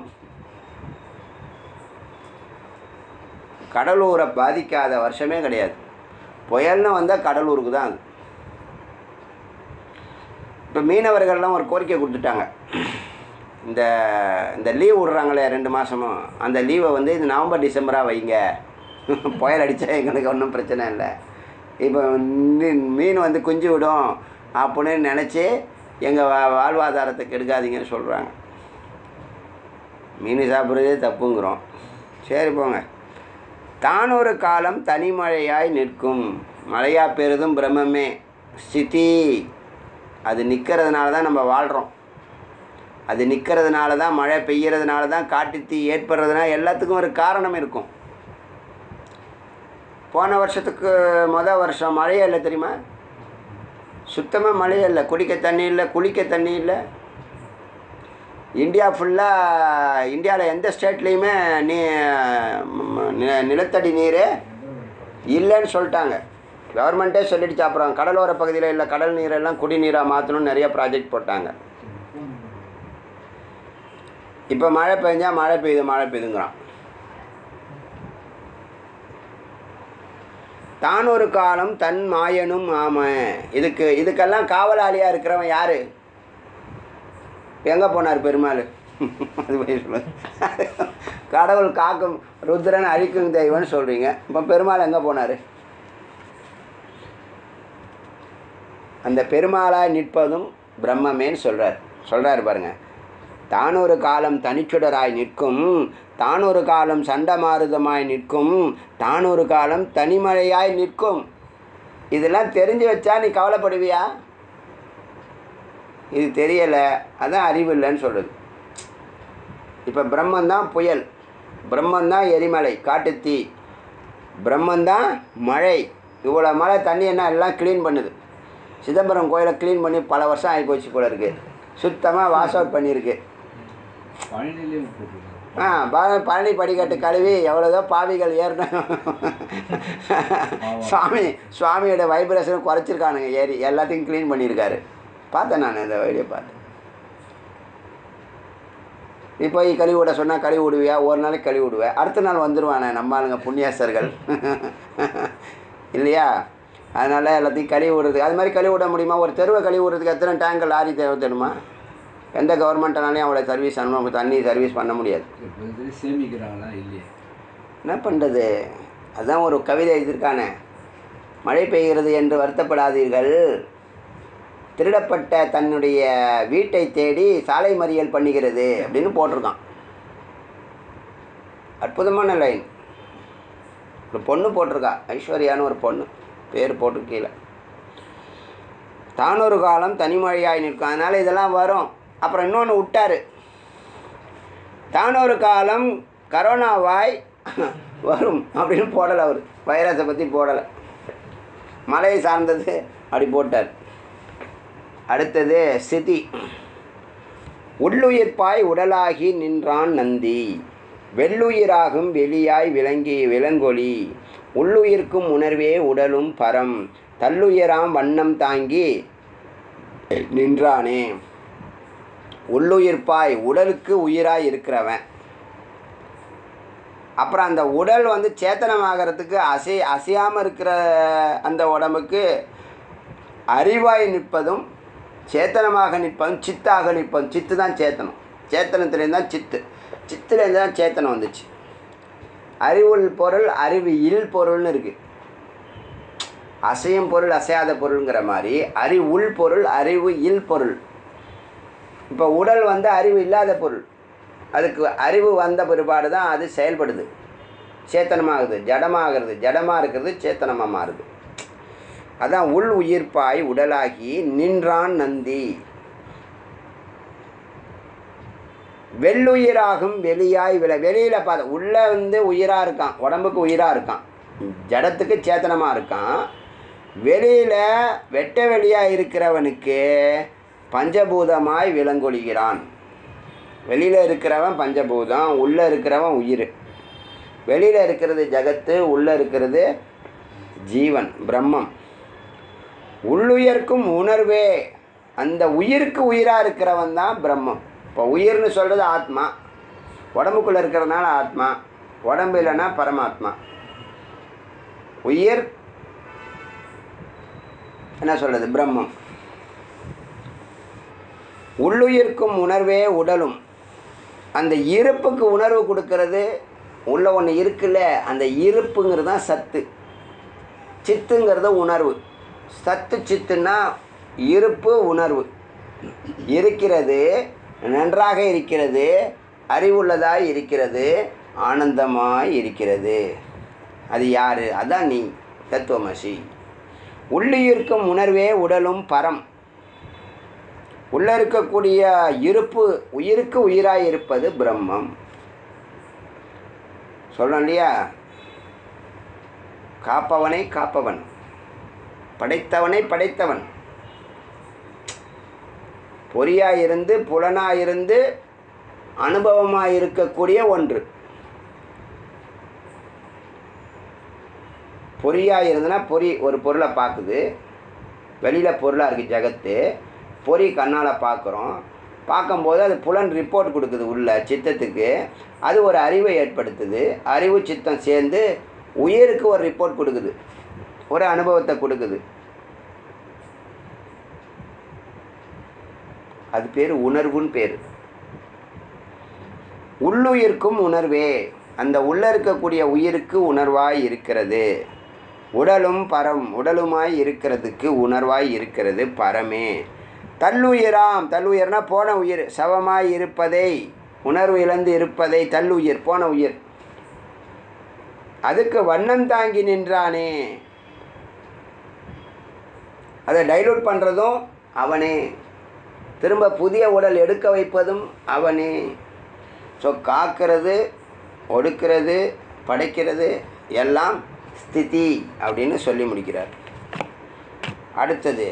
கடலூரை பாதிக்காத வருஷமே கிடையாது புயல்னு வந்தால் கடலூருக்கு தான் அது இப்போ மீனவர்கள்லாம் ஒரு கோரிக்கை கொடுத்துட்டாங்க இந்த இந்த லீவ் விடுறாங்களே ரெண்டு மாதமும் அந்த லீவை வந்து இது நவம்பர் டிசம்பராக வைங்க புயல் அடித்தா எங்களுக்கு ஒன்றும் பிரச்சனை இல்லை இப்போ மீன் மீன் வந்து குஞ்சு விடும் அப்படின்னு நினச்சி எங்கள் வா வாழ்வாதாரத்தை கெடுக்காதீங்கன்னு சொல்கிறாங்க மீன் சாப்பிட்றதே தப்புங்கிறோம் சரி போங்க தான் ஒரு காலம் தனிமழையாய் நிற்கும் மழையா பெறுதும் பிரம்மமே ஸ்திதி அது நிற்கிறதுனால தான் நம்ம வாழ்கிறோம் அது நிற்கிறதுனால தான் மழை பெய்யறதுனால தான் காட்டுத்தீ ஏற்படுறதுனால எல்லாத்துக்கும் ஒரு காரணம் இருக்கும் போன வருஷத்துக்கு மொதல் வருஷம் மழையே இல்லை தெரியுமா சுத்தமாக மழையே இல்லை குடிக்க தண்ணி இல்லை குளிக்க தண்ணி இல்லை இந்தியா ஃபுல்லாக இந்தியாவில் எந்த ஸ்டேட்லேயுமே நீ ம், நி- நிலத்தடி நீர் இல்லைன்னு சொல்லிட்டாங்க கவர்மெண்ட்டே சொல்லிடுச்சு அப்புறம் கடலோர பகுதியில் இல்லை கடல் நீரெல்லாம் குடிநீராக மாற்றணும்னு நிறைய ப்ராஜெக்ட் போட்டாங்க இப்போ மழை பெஞ்சா மழை பெய்யுது மழை பெய்யுதுங்கிறான் தான் ஒரு காலம் தன் மாயனும் ஆம இதுக்கு இதுக்கெல்லாம் காவலாளியாக இருக்கிறவன் யாரு எங்கே போனார் பெருமாள் அது போய் சொல்லு கடவுள் காக்கும் ருத்ரன் அழிக்கும் தெய்வம்னு சொல்கிறீங்க இப்போ பெருமாள் எங்கே போனார் அந்த பெருமாளாய் நிற்பதும் பிரம்மமேன்னு சொல்கிறார் சொல்கிறார் பாருங்க தான் ஒரு காலம் தனிச்சுடராய் நிற்கும் தான் ஒரு காலம் சண்டமாருதமாய் நிற்கும் தான் ஒரு காலம் தனிமழையாய் நிற்கும் இதெல்லாம் தெரிஞ்சு வச்சா நீ கவலைப்படுவியா இது தெரியலை அதான் அறிவு இல்லைன்னு சொல்லுது இப்போ பிரம்மந்தான் புயல் பிரம்மந்தான் எரிமலை காட்டுத்தீ பிரம்மந்தான் மழை இவ்வளோ மழை தண்ணி என்ன எல்லாம் க்ளீன் பண்ணுது சிதம்பரம் கோயிலை க்ளீன் பண்ணி பல வருஷம் ஆகி போச்சு போல இருக்கு சுத்தமாக வாஷ் அவுட் பண்ணியிருக்கு பழனிலேயும் போட்டிருக்காங்க ஆ ப- பழனி படிக்கட்டு கழுவி எவ்வளோதோ பாவிகள் ஏறணும் சுவாமி சுவாமியோட வைப்ரேஷன் குறைச்சிருக்கானுங்க ஏறி எல்லாத்தையும் க்ளீன் பண்ணியிருக்காரு பார்த்தேன் நான் இந்த வீடியோ பார்த்தேன் நீ போய் கழுவி விட சொன்னால் கழுவி விடுவியா ஒரு நாளைக்கு கழுவி விடுவேன் அடுத்த நாள் வந்துடுவானே நம்ம ஆளுங்க புண்ணியாசர்கள் இல்லையா அதனால் எல்லாத்தையும் கழுவி விடுறதுக்கு அது மாதிரி கழுவி விட முடியுமா ஒரு தெருவை கழுவி விடுறதுக்கு எத்தனை டேங்கர் லாரி தேவை தெரியுமா எந்த கவர்மெண்ட்னாலையும் அவளை சர்வீஸ் அனுபவம் தண்ணி சர்வீஸ் பண்ண முடியாது இப்போ இது சேமிக்கிறாங்களா இல்லையே என்ன பண்ணுறது அதான் ஒரு கவிதை எழுதியிருக்கானே மழை பெய்கிறது என்று வருத்தப்படாதீர்கள் திருடப்பட்ட தன்னுடைய வீட்டை தேடி சாலை மறியல் பண்ணுகிறது அப்படின்னு போட்டிருக்கான் அற்புதமான லைன் ஒரு பொண்ணு போட்டிருக்கா ஐஸ்வர்யான்னு ஒரு பொண்ணு பேர் போட்டு கீழே தானொரு காலம் தனிமழையாய் நிற்கும் அதனால் இதெல்லாம் வரும் அப்புறம் இன்னொன்று விட்டாரு தானொரு காலம் கரோனாவாய் வரும் அப்படின்னு போடலை அவர் வைரஸை பற்றி போடலை மலையை சார்ந்தது அப்படி போட்டார் அடுத்தது சிதி உள்ளுயிர்ப்பாய் உடலாகி நின்றான் நந்தி வெள்ளுயிராகும் வெளியாய் விளங்கி விலங்கொலி உள்ளுயிர்க்கும் உணர்வே உடலும் பரம் தள்ளுயிராம் வண்ணம் தாங்கி நின்றானே உள்ளுயிர்ப்பாய் உடலுக்கு உயிராய் இருக்கிறவன் அப்புறம் அந்த உடல் வந்து சேத்தனமாகறதுக்கு அசை அசையாமல் இருக்கிற அந்த உடம்புக்கு அறிவாய் நிற்பதும் சேத்தனமாக நிற்பதும் சித்தாக நிற்பதும் சித்து தான் சேத்தனம் சேத்தனத்துலேருந்து தான் சித்து சித்துலேருந்து தான் சேத்தனம் வந்துச்சு அறிவுள் பொருள் அறிவு இல் பொருள்னு இருக்குது அசையும் பொருள் அசையாத பொருளுங்கிற மாதிரி அறிவுள் பொருள் அறிவு இல் பொருள் இப்போ உடல் வந்து அறிவு இல்லாத பொருள் அதுக்கு அறிவு வந்த பிற்பாடு தான் அது செயல்படுது சேத்தனமாகுது ஜடமாகிறது ஜடமாக இருக்கிறது சேத்தனமாக மாறுது அதான் உள் உயிர்ப்பாய் உடலாகி நின்றான் நந்தி வெள்ளுயிராகும் வெளியாய் வில வெளியில் பார்த்த உள்ளே வந்து உயிராக இருக்கான் உடம்புக்கு உயிராக இருக்கான் ஜடத்துக்கு சேத்தனமாக இருக்கான் வெளியில் வெட்ட வெளியாக இருக்கிறவனுக்கு பஞ்சபூதமாய் விலங்கொழிகிறான் வெளியில் இருக்கிறவன் பஞ்சபூதம் உள்ளே இருக்கிறவன் உயிர் வெளியில் இருக்கிறது ஜகத்து உள்ளே இருக்கிறது ஜீவன் பிரம்மம் உள்ளுயர்க்கும் உணர்வே அந்த உயிருக்கு உயிராக இருக்கிறவன் தான் பிரம்மம் இப்போ உயிர்னு சொல்கிறது ஆத்மா உடம்புக்குள்ளே இருக்கிறதுனால ஆத்மா உடம்பு இல்லைன்னா பரமாத்மா உயிர் என்ன சொல்கிறது பிரம்மம் உள்ளுயிர்க்கும் உணர்வே உடலும் அந்த இருப்புக்கு உணர்வு கொடுக்கறது உள்ள ஒன்று இருக்குல்ல அந்த இருப்புங்கிறது தான் சத்து சித்துங்கிறது உணர்வு சத்து சித்துன்னா இருப்பு உணர்வு இருக்கிறது நன்றாக இருக்கிறது அறிவுள்ளதாய் இருக்கிறது ஆனந்தமாய் இருக்கிறது அது யார் அதான் நீ தத்துவமசி உள்ளிருக்கும் உணர்வே உடலும் பரம் உள்ளே இருக்கக்கூடிய இருப்பு உயிருக்கு உயிராய் இருப்பது பிரம்மம் சொல்கிறோம் இல்லையா காப்பவனை காப்பவன் படைத்தவனை படைத்தவன் பொறியாயிருந்து புலனாயிருந்து அனுபவமாக இருக்கக்கூடிய ஒன்று பொறியாக இருந்ததுன்னா பொறி ஒரு பொருளை பார்க்குது வெளியில் பொருளாக இருக்குது ஜகத்து பொறி கண்ணால் பார்க்குறோம் பார்க்கும்போது அது புலன் ரிப்போர்ட் கொடுக்குது உள்ள சித்தத்துக்கு அது ஒரு அறிவை ஏற்படுத்துது அறிவு சித்தம் சேர்ந்து உயிருக்கு ஒரு ரிப்போர்ட் கொடுக்குது ஒரு அனுபவத்தை கொடுக்குது அது பேர் உணர்வுன்னு பேர் உள்ளுயிர்க்கும் உணர்வே அந்த உள்ள இருக்கக்கூடிய உயிருக்கு உணர்வாய் இருக்கிறது உடலும் பரம் உடலுமாய் இருக்கிறதுக்கு உணர்வாய் இருக்கிறது பரமே தல்லுயிராம் தல்லுயிர்னா போன உயிர் சவமாய் இருப்பதை உணர்வு இழந்து இருப்பதை தல்லுயிர் போன உயிர் அதுக்கு வண்ணம் தாங்கி நின்றானே அதை டைலூட் பண்ணுறதும் அவனே திரும்ப புதிய உடல் எடுக்க வைப்பதும் அவனே ஸோ காக்கிறது ஒடுக்கிறது படைக்கிறது எல்லாம் ஸ்திதி அப்படின்னு சொல்லி முடிக்கிறார் அடுத்தது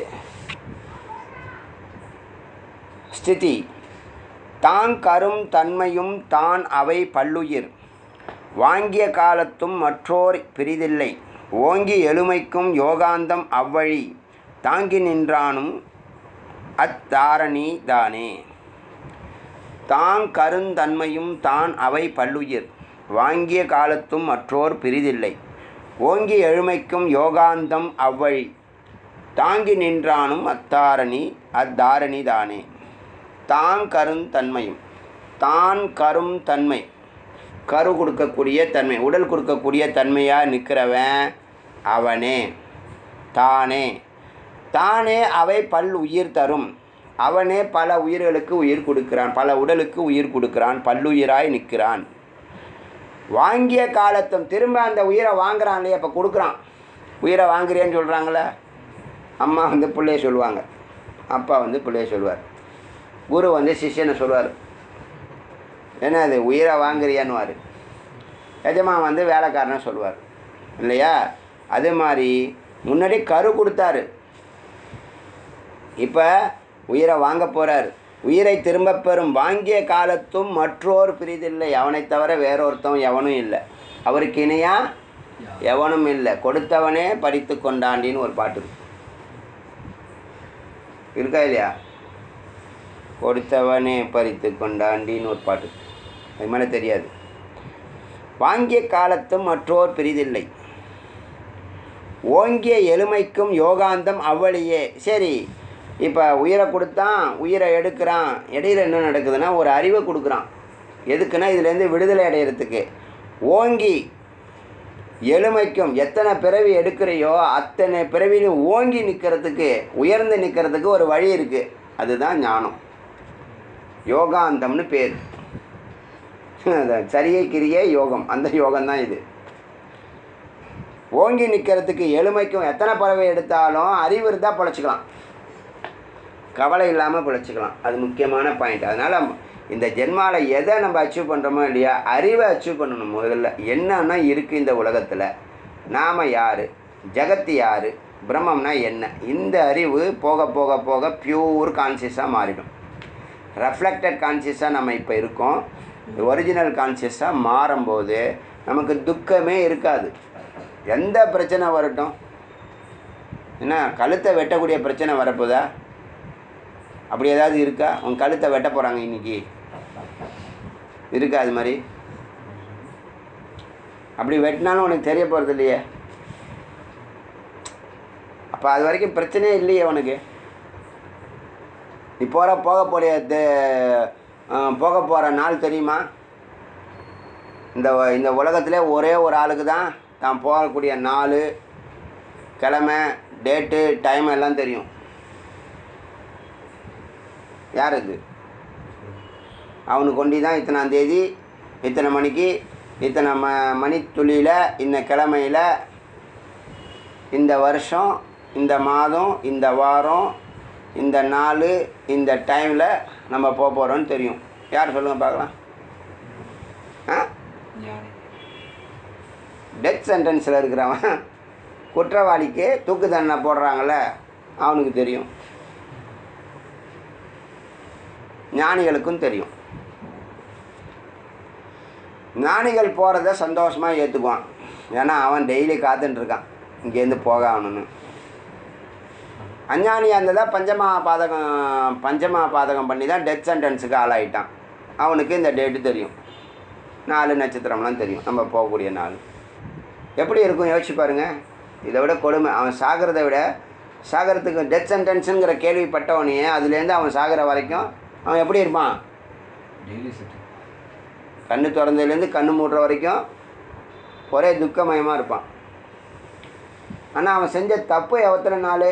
ஸ்திதி தான் கரும் தன்மையும் தான் அவை பல்லுயிர் வாங்கிய காலத்தும் மற்றோர் பிரிதில்லை ஓங்கி எழுமைக்கும் யோகாந்தம் அவ்வழி தாங்கி நின்றானும் அத்தாரணி தானே தான் கருந்தன்மையும் தான் அவை பல்லுயிர் வாங்கிய காலத்தும் மற்றோர் பிரிதில்லை ஓங்கி எழுமைக்கும் யோகாந்தம் அவ்வழி தாங்கி நின்றானும் அத்தாரணி அத்தாரணி தானே தான் கருந்தன்மையும் தான் கரும் தன்மை கரு கொடுக்கக்கூடிய தன்மை உடல் கொடுக்கக்கூடிய தன்மையாக நிற்கிறவன் அவனே தானே தானே அவை பல் உயிர் தரும் அவனே பல உயிர்களுக்கு உயிர் கொடுக்கிறான் பல உடலுக்கு உயிர் கொடுக்கிறான் பல்லுயிராய் நிற்கிறான் வாங்கிய காலத்தும் திரும்ப அந்த உயிரை வாங்குறான் இல்லையா இப்போ கொடுக்குறான் உயிரை வாங்குறியான்னு சொல்கிறாங்களே அம்மா வந்து பிள்ளைய சொல்லுவாங்க அப்பா வந்து பிள்ளைய சொல்லுவார் குரு வந்து சிஷ்யனை சொல்லுவார் என்ன அது உயிரை வாங்குறியான்னுவார் எஜமா வந்து வேலைக்காரனை சொல்லுவார் இல்லையா அதே மாதிரி முன்னாடி கரு கொடுத்தாரு இப்போ உயிரை வாங்க போகிறார் உயிரை திரும்பப் பெறும் வாங்கிய காலத்தும் மற்றோர் பிரிதில்லை அவனை தவிர வேறொருத்தன் எவனும் இல்லை அவருக்கு இணையா எவனும் இல்லை கொடுத்தவனே படித்து கொண்டாண்டின்னு ஒரு பாட்டு இருக்கு இருக்கா இல்லையா கொடுத்தவனே பறித்து கொண்டாண்டின்னு ஒரு பாட்டு இருக்கு. அது மேலே தெரியாது வாங்கிய காலத்தும் மற்றோர் பிரிதில்லை ஓங்கிய எளிமைக்கும் யோகாந்தம் அவ்வழியே சரி இப்போ உயிரை கொடுத்தான் உயிரை எடுக்கிறான் இடையில என்ன நடக்குதுன்னா ஒரு அறிவை கொடுக்குறான் எதுக்குன்னா இதுலேருந்து விடுதலை அடையிறதுக்கு ஓங்கி எளிமைக்கும் எத்தனை பிறவி எடுக்கிறையோ அத்தனை பிறவிலையும் ஓங்கி நிற்கிறதுக்கு உயர்ந்து நிற்கிறதுக்கு ஒரு வழி இருக்குது அதுதான் ஞானம் யோகாந்தம்னு பேர் சரியை கிரியே யோகம் அந்த யோகம் தான் இது ஓங்கி நிற்கிறதுக்கு எளிமைக்கும் எத்தனை பறவை எடுத்தாலும் அறிவு இருந்தால் பிழைச்சிக்கலாம் கவலை இல்லாமல் பிழைச்சிக்கலாம் அது முக்கியமான பாயிண்ட் அதனால் இந்த ஜென்மாவில் எதை நம்ம அச்சீவ் பண்ணுறோமோ இல்லையா அறிவை அச்சீவ் பண்ணணும் முதல்ல என்னன்னா இருக்குது இந்த உலகத்தில் நாம் யார் ஜகத்து யார் பிரம்மம்னா என்ன இந்த அறிவு போக போக போக பியூர் கான்சியஸாக மாறிடும் ரெஃப்ளெக்டட் கான்சியஸாக நம்ம இப்போ இருக்கோம் ஒரிஜினல் கான்சியஸாக மாறும்போது நமக்கு துக்கமே இருக்காது எந்த பிரச்சனை வரட்டும் என்ன கழுத்தை வெட்டக்கூடிய பிரச்சனை வரப்போதா அப்படி ஏதாவது இருக்கா உன் கழுத்தை வெட்ட போகிறாங்க இன்னைக்கு இருக்கா அது மாதிரி அப்படி வெட்டினாலும் உனக்கு தெரிய போகிறது இல்லையே அப்போ அது வரைக்கும் பிரச்சனையே இல்லையே உனக்கு நீ போகிற போக போகிற போக போகிற நாள் தெரியுமா இந்த வ- இந்த உலகத்திலே ஒரே ஒரு ஆளுக்கு தான் தான் போகக்கூடிய நாள் கிழமை டேட்டு டைம் எல்லாம் தெரியும் யார் இது அவனுக்கு கொண்டி தான் இத்தனாம் தேதி இத்தனை மணிக்கு இத்தனை ம மணித்துளியில் இந்த கிழமையில் இந்த வருஷம் இந்த மாதம் இந்த வாரம் இந்த நாள் இந்த டைமில் நம்ம போக போகிறோன்னு தெரியும் யார் சொல்லுங்கள் பார்க்கலாம் ஆ ஞானி டெத் சென்டென்ஸில் இருக்கிறவன் குற்றவாளிக்கு தூக்கு தண்டனை போடுறாங்கள்ல அவனுக்கு தெரியும் ஞானிகளுக்கும் தெரியும் ஞானிகள் போகிறத சந்தோஷமாக ஏற்றுக்குவான் ஏன்னா அவன் டெய்லி காத்துட்டு இருக்கான் இங்கேருந்து போக ஆகணும்னு அஞ்ஞானியாக இருந்ததா பஞ்சமா பாதகம் பஞ்சமா பாதகம் பண்ணி தான் டெத் சென்டென்ஸுக்கு ஆளாயிட்டான் அவனுக்கு இந்த டேட்டு தெரியும் நாலு நட்சத்திரம்லாம் தெரியும் நம்ம போகக்கூடிய நாள் எப்படி இருக்கும் யோசிச்சு பாருங்க இதை விட கொடுமை அவன் சாகிறத விட சாகிறதுக்கு டெத் சென்டென்ஸுங்கிற கேள்விப்பட்டவனையே அதுலேருந்து அவன் சாகிற வரைக்கும் அவன் எப்படி இருப்பான் டெய்லி செட்டு கண்ணு திறந்ததுலேருந்து கண்ணு மூடுற வரைக்கும் ஒரே துக்கமயமாக இருப்பான் ஆனால் அவன் செஞ்ச தப்பு எத்தனை நாள்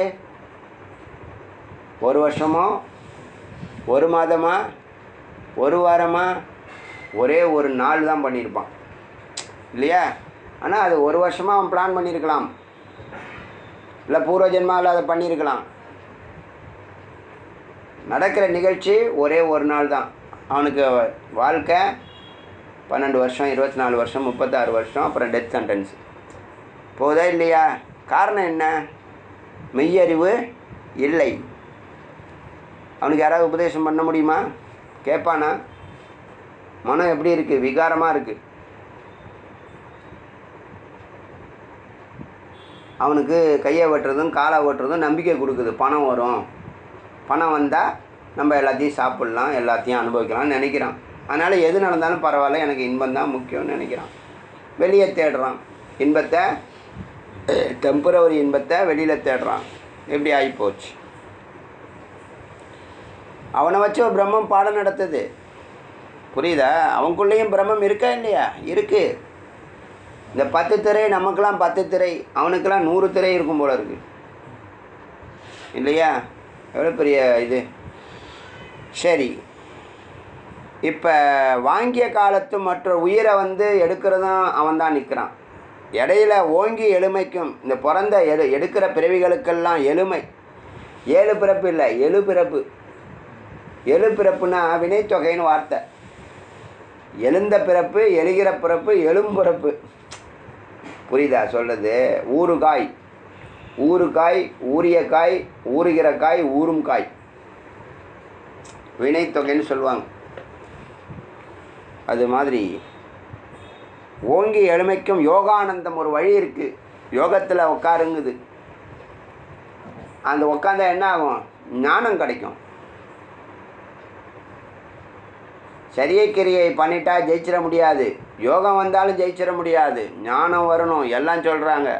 ஒரு வருஷமோ ஒரு மாதமா ஒரு வாரமா ஒரே ஒரு நாள் தான் பண்ணியிருப்பான் இல்லையா ஆனால் அது ஒரு வருஷமாக அவன் பிளான் பண்ணியிருக்கலாம் இல்லை பூர்வ ஜென்மாவில் அதை பண்ணியிருக்கலாம் நடக்கிற நிகழ்ச்சி ஒரே ஒரு நாள் தான் அவனுக்கு வாழ்க்கை பன்னெண்டு வருஷம் இருபத்தி நாலு வருஷம் முப்பத்தாறு வருஷம் அப்புறம் டெத் சென்டென்ஸ் போதா இல்லையா காரணம் என்ன மெய்யறிவு இல்லை அவனுக்கு யாராவது உபதேசம் பண்ண முடியுமா கேட்பானா மனம் எப்படி இருக்குது விகாரமாக இருக்குது அவனுக்கு கையை வெட்டுறதும் காலை வெட்டுறதும் நம்பிக்கை கொடுக்குது பணம் வரும் பணம் வந்தால் நம்ம எல்லாத்தையும் சாப்பிட்லாம் எல்லாத்தையும் அனுபவிக்கலாம்னு நினைக்கிறான் அதனால் எது நடந்தாலும் பரவாயில்ல எனக்கு இன்பம் தான் முக்கியம்னு நினைக்கிறான் வெளியே தேடுறான் இன்பத்தை டெம்பரவரி இன்பத்தை வெளியில் தேடுறான் இப்படி ஆகிப்போச்சு அவனை வச்சு ஒரு பிரம்மம் பாடம் நடத்துது புரியுதா அவனுக்குள்ளேயும் பிரம்மம் இருக்கா இல்லையா இருக்குது இந்த பத்து திரை நமக்கெல்லாம் பத்து திரை அவனுக்கெல்லாம் நூறு திரை இருக்கும் போல இருக்கு இல்லையா எவ்வளோ பெரிய இது சரி இப்போ வாங்கிய காலத்து மற்ற உயிரை வந்து எடுக்கிறதும் அவன் தான் நிற்கிறான் இடையில ஓங்கி எளிமைக்கும் இந்த பிறந்த எடு எடுக்கிற பிறவிகளுக்கெல்லாம் எளிமை ஏழு பிறப்பு இல்லை எழு பிறப்பு எழு பிறப்புனா வினைத்தொகைன்னு வார்த்தை எழுந்த பிறப்பு எழுகிற பிறப்பு எழும் பிறப்பு புரியுதா சொல்கிறது ஊறுகாய் ஊறுகாய் ஊறிய காய் ஊறுகிற காய் ஊறும் காய் வினைத்தொகைன்னு சொல்லுவாங்க அது மாதிரி ஓங்கி எளிமைக்கும் யோகானந்தம் ஒரு வழி இருக்குது யோகத்தில் உட்காருங்குது அந்த உட்காந்தா என்ன ஆகும் ஞானம் கிடைக்கும் சரியை கிரியை பண்ணிட்டா ஜெயிச்சிட முடியாது யோகம் வந்தாலும் ஜெயிச்சிட முடியாது ஞானம் வரணும் எல்லாம் சொல்கிறாங்க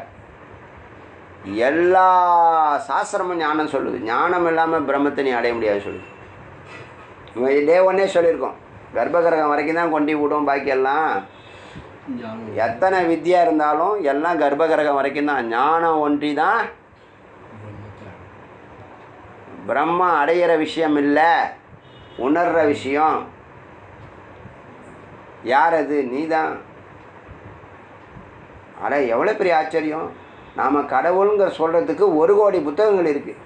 எல்லா சாஸ்திரமும் ஞானம் சொல்லுது ஞானம் இல்லாமல் பிரம்மத்தை நீ அடைய முடியாது சொல்லுது இவன் டே ஒன்னே சொல்லியிருக்கோம் கர்ப்பகிரகம் வரைக்கும் தான் கொண்டு விடும் பாக்கி எல்லாம் ஞானம் எத்தனை வித்தியா இருந்தாலும் எல்லாம் கர்ப்பகிரகம் வரைக்கும் தான் ஞானம் ஒன்றி தான் பிரம்மத்தை பிரம்ம அடையிற விஷயம் இல்லை உணர்ற விஷயம் யார் அது நீ தான் அட எவ்வளோ பெரிய ஆச்சரியம் நாம் கடவுளுங்கிற சொல்கிறதுக்கு ஒரு கோடி புத்தகங்கள் இருக்குது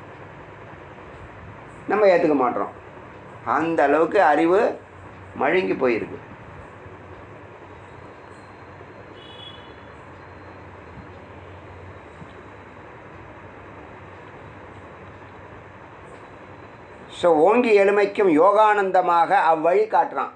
நம்ம ஏற்றுக்க மாட்டோம் அந்த அளவுக்கு அறிவு மழுங்கி போயிருக்கு ஸோ ஓங்கி எளிமைக்கும் யோகானந்தமாக அவ்வழி காட்டுறான்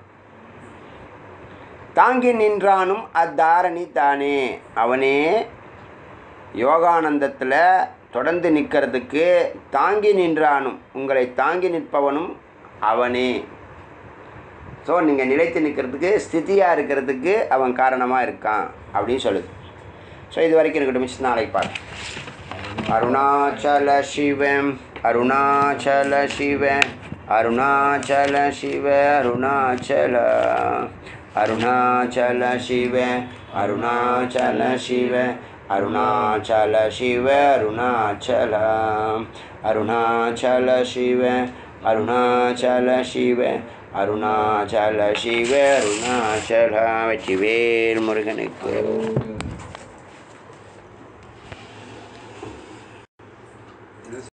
தாங்கி நின்றானும் அத்தாரணி தானே அவனே யோகானந்தத்தில் தொடர்ந்து நிற்கிறதுக்கு தாங்கி நின்றானும் உங்களை தாங்கி நிற்பவனும் அவனே ஸோ நீங்கள் நிலைத்து நிற்கிறதுக்கு ஸ்திதியாக இருக்கிறதுக்கு அவன் காரணமாக இருக்கான் அப்படின்னு சொல்லுது ஸோ இது வரைக்கும் இருக்கட்டும் மிஸ் நாளைக்கு பார்க்கலாம் அருணாச்சல சிவம் அருணாச்சல சிவ அருணாச்சல சிவ அருணாச்சல அருணாச்சல சிவ அருணாச்சல சிவ அருணாச்சல சிவ அருணாச்சல அருணாச்சல சிவ அருணாச்சல சிவ அருணாச்சல சிவ அருணாச்சல வெற்றிவேல் முருகனுக்கு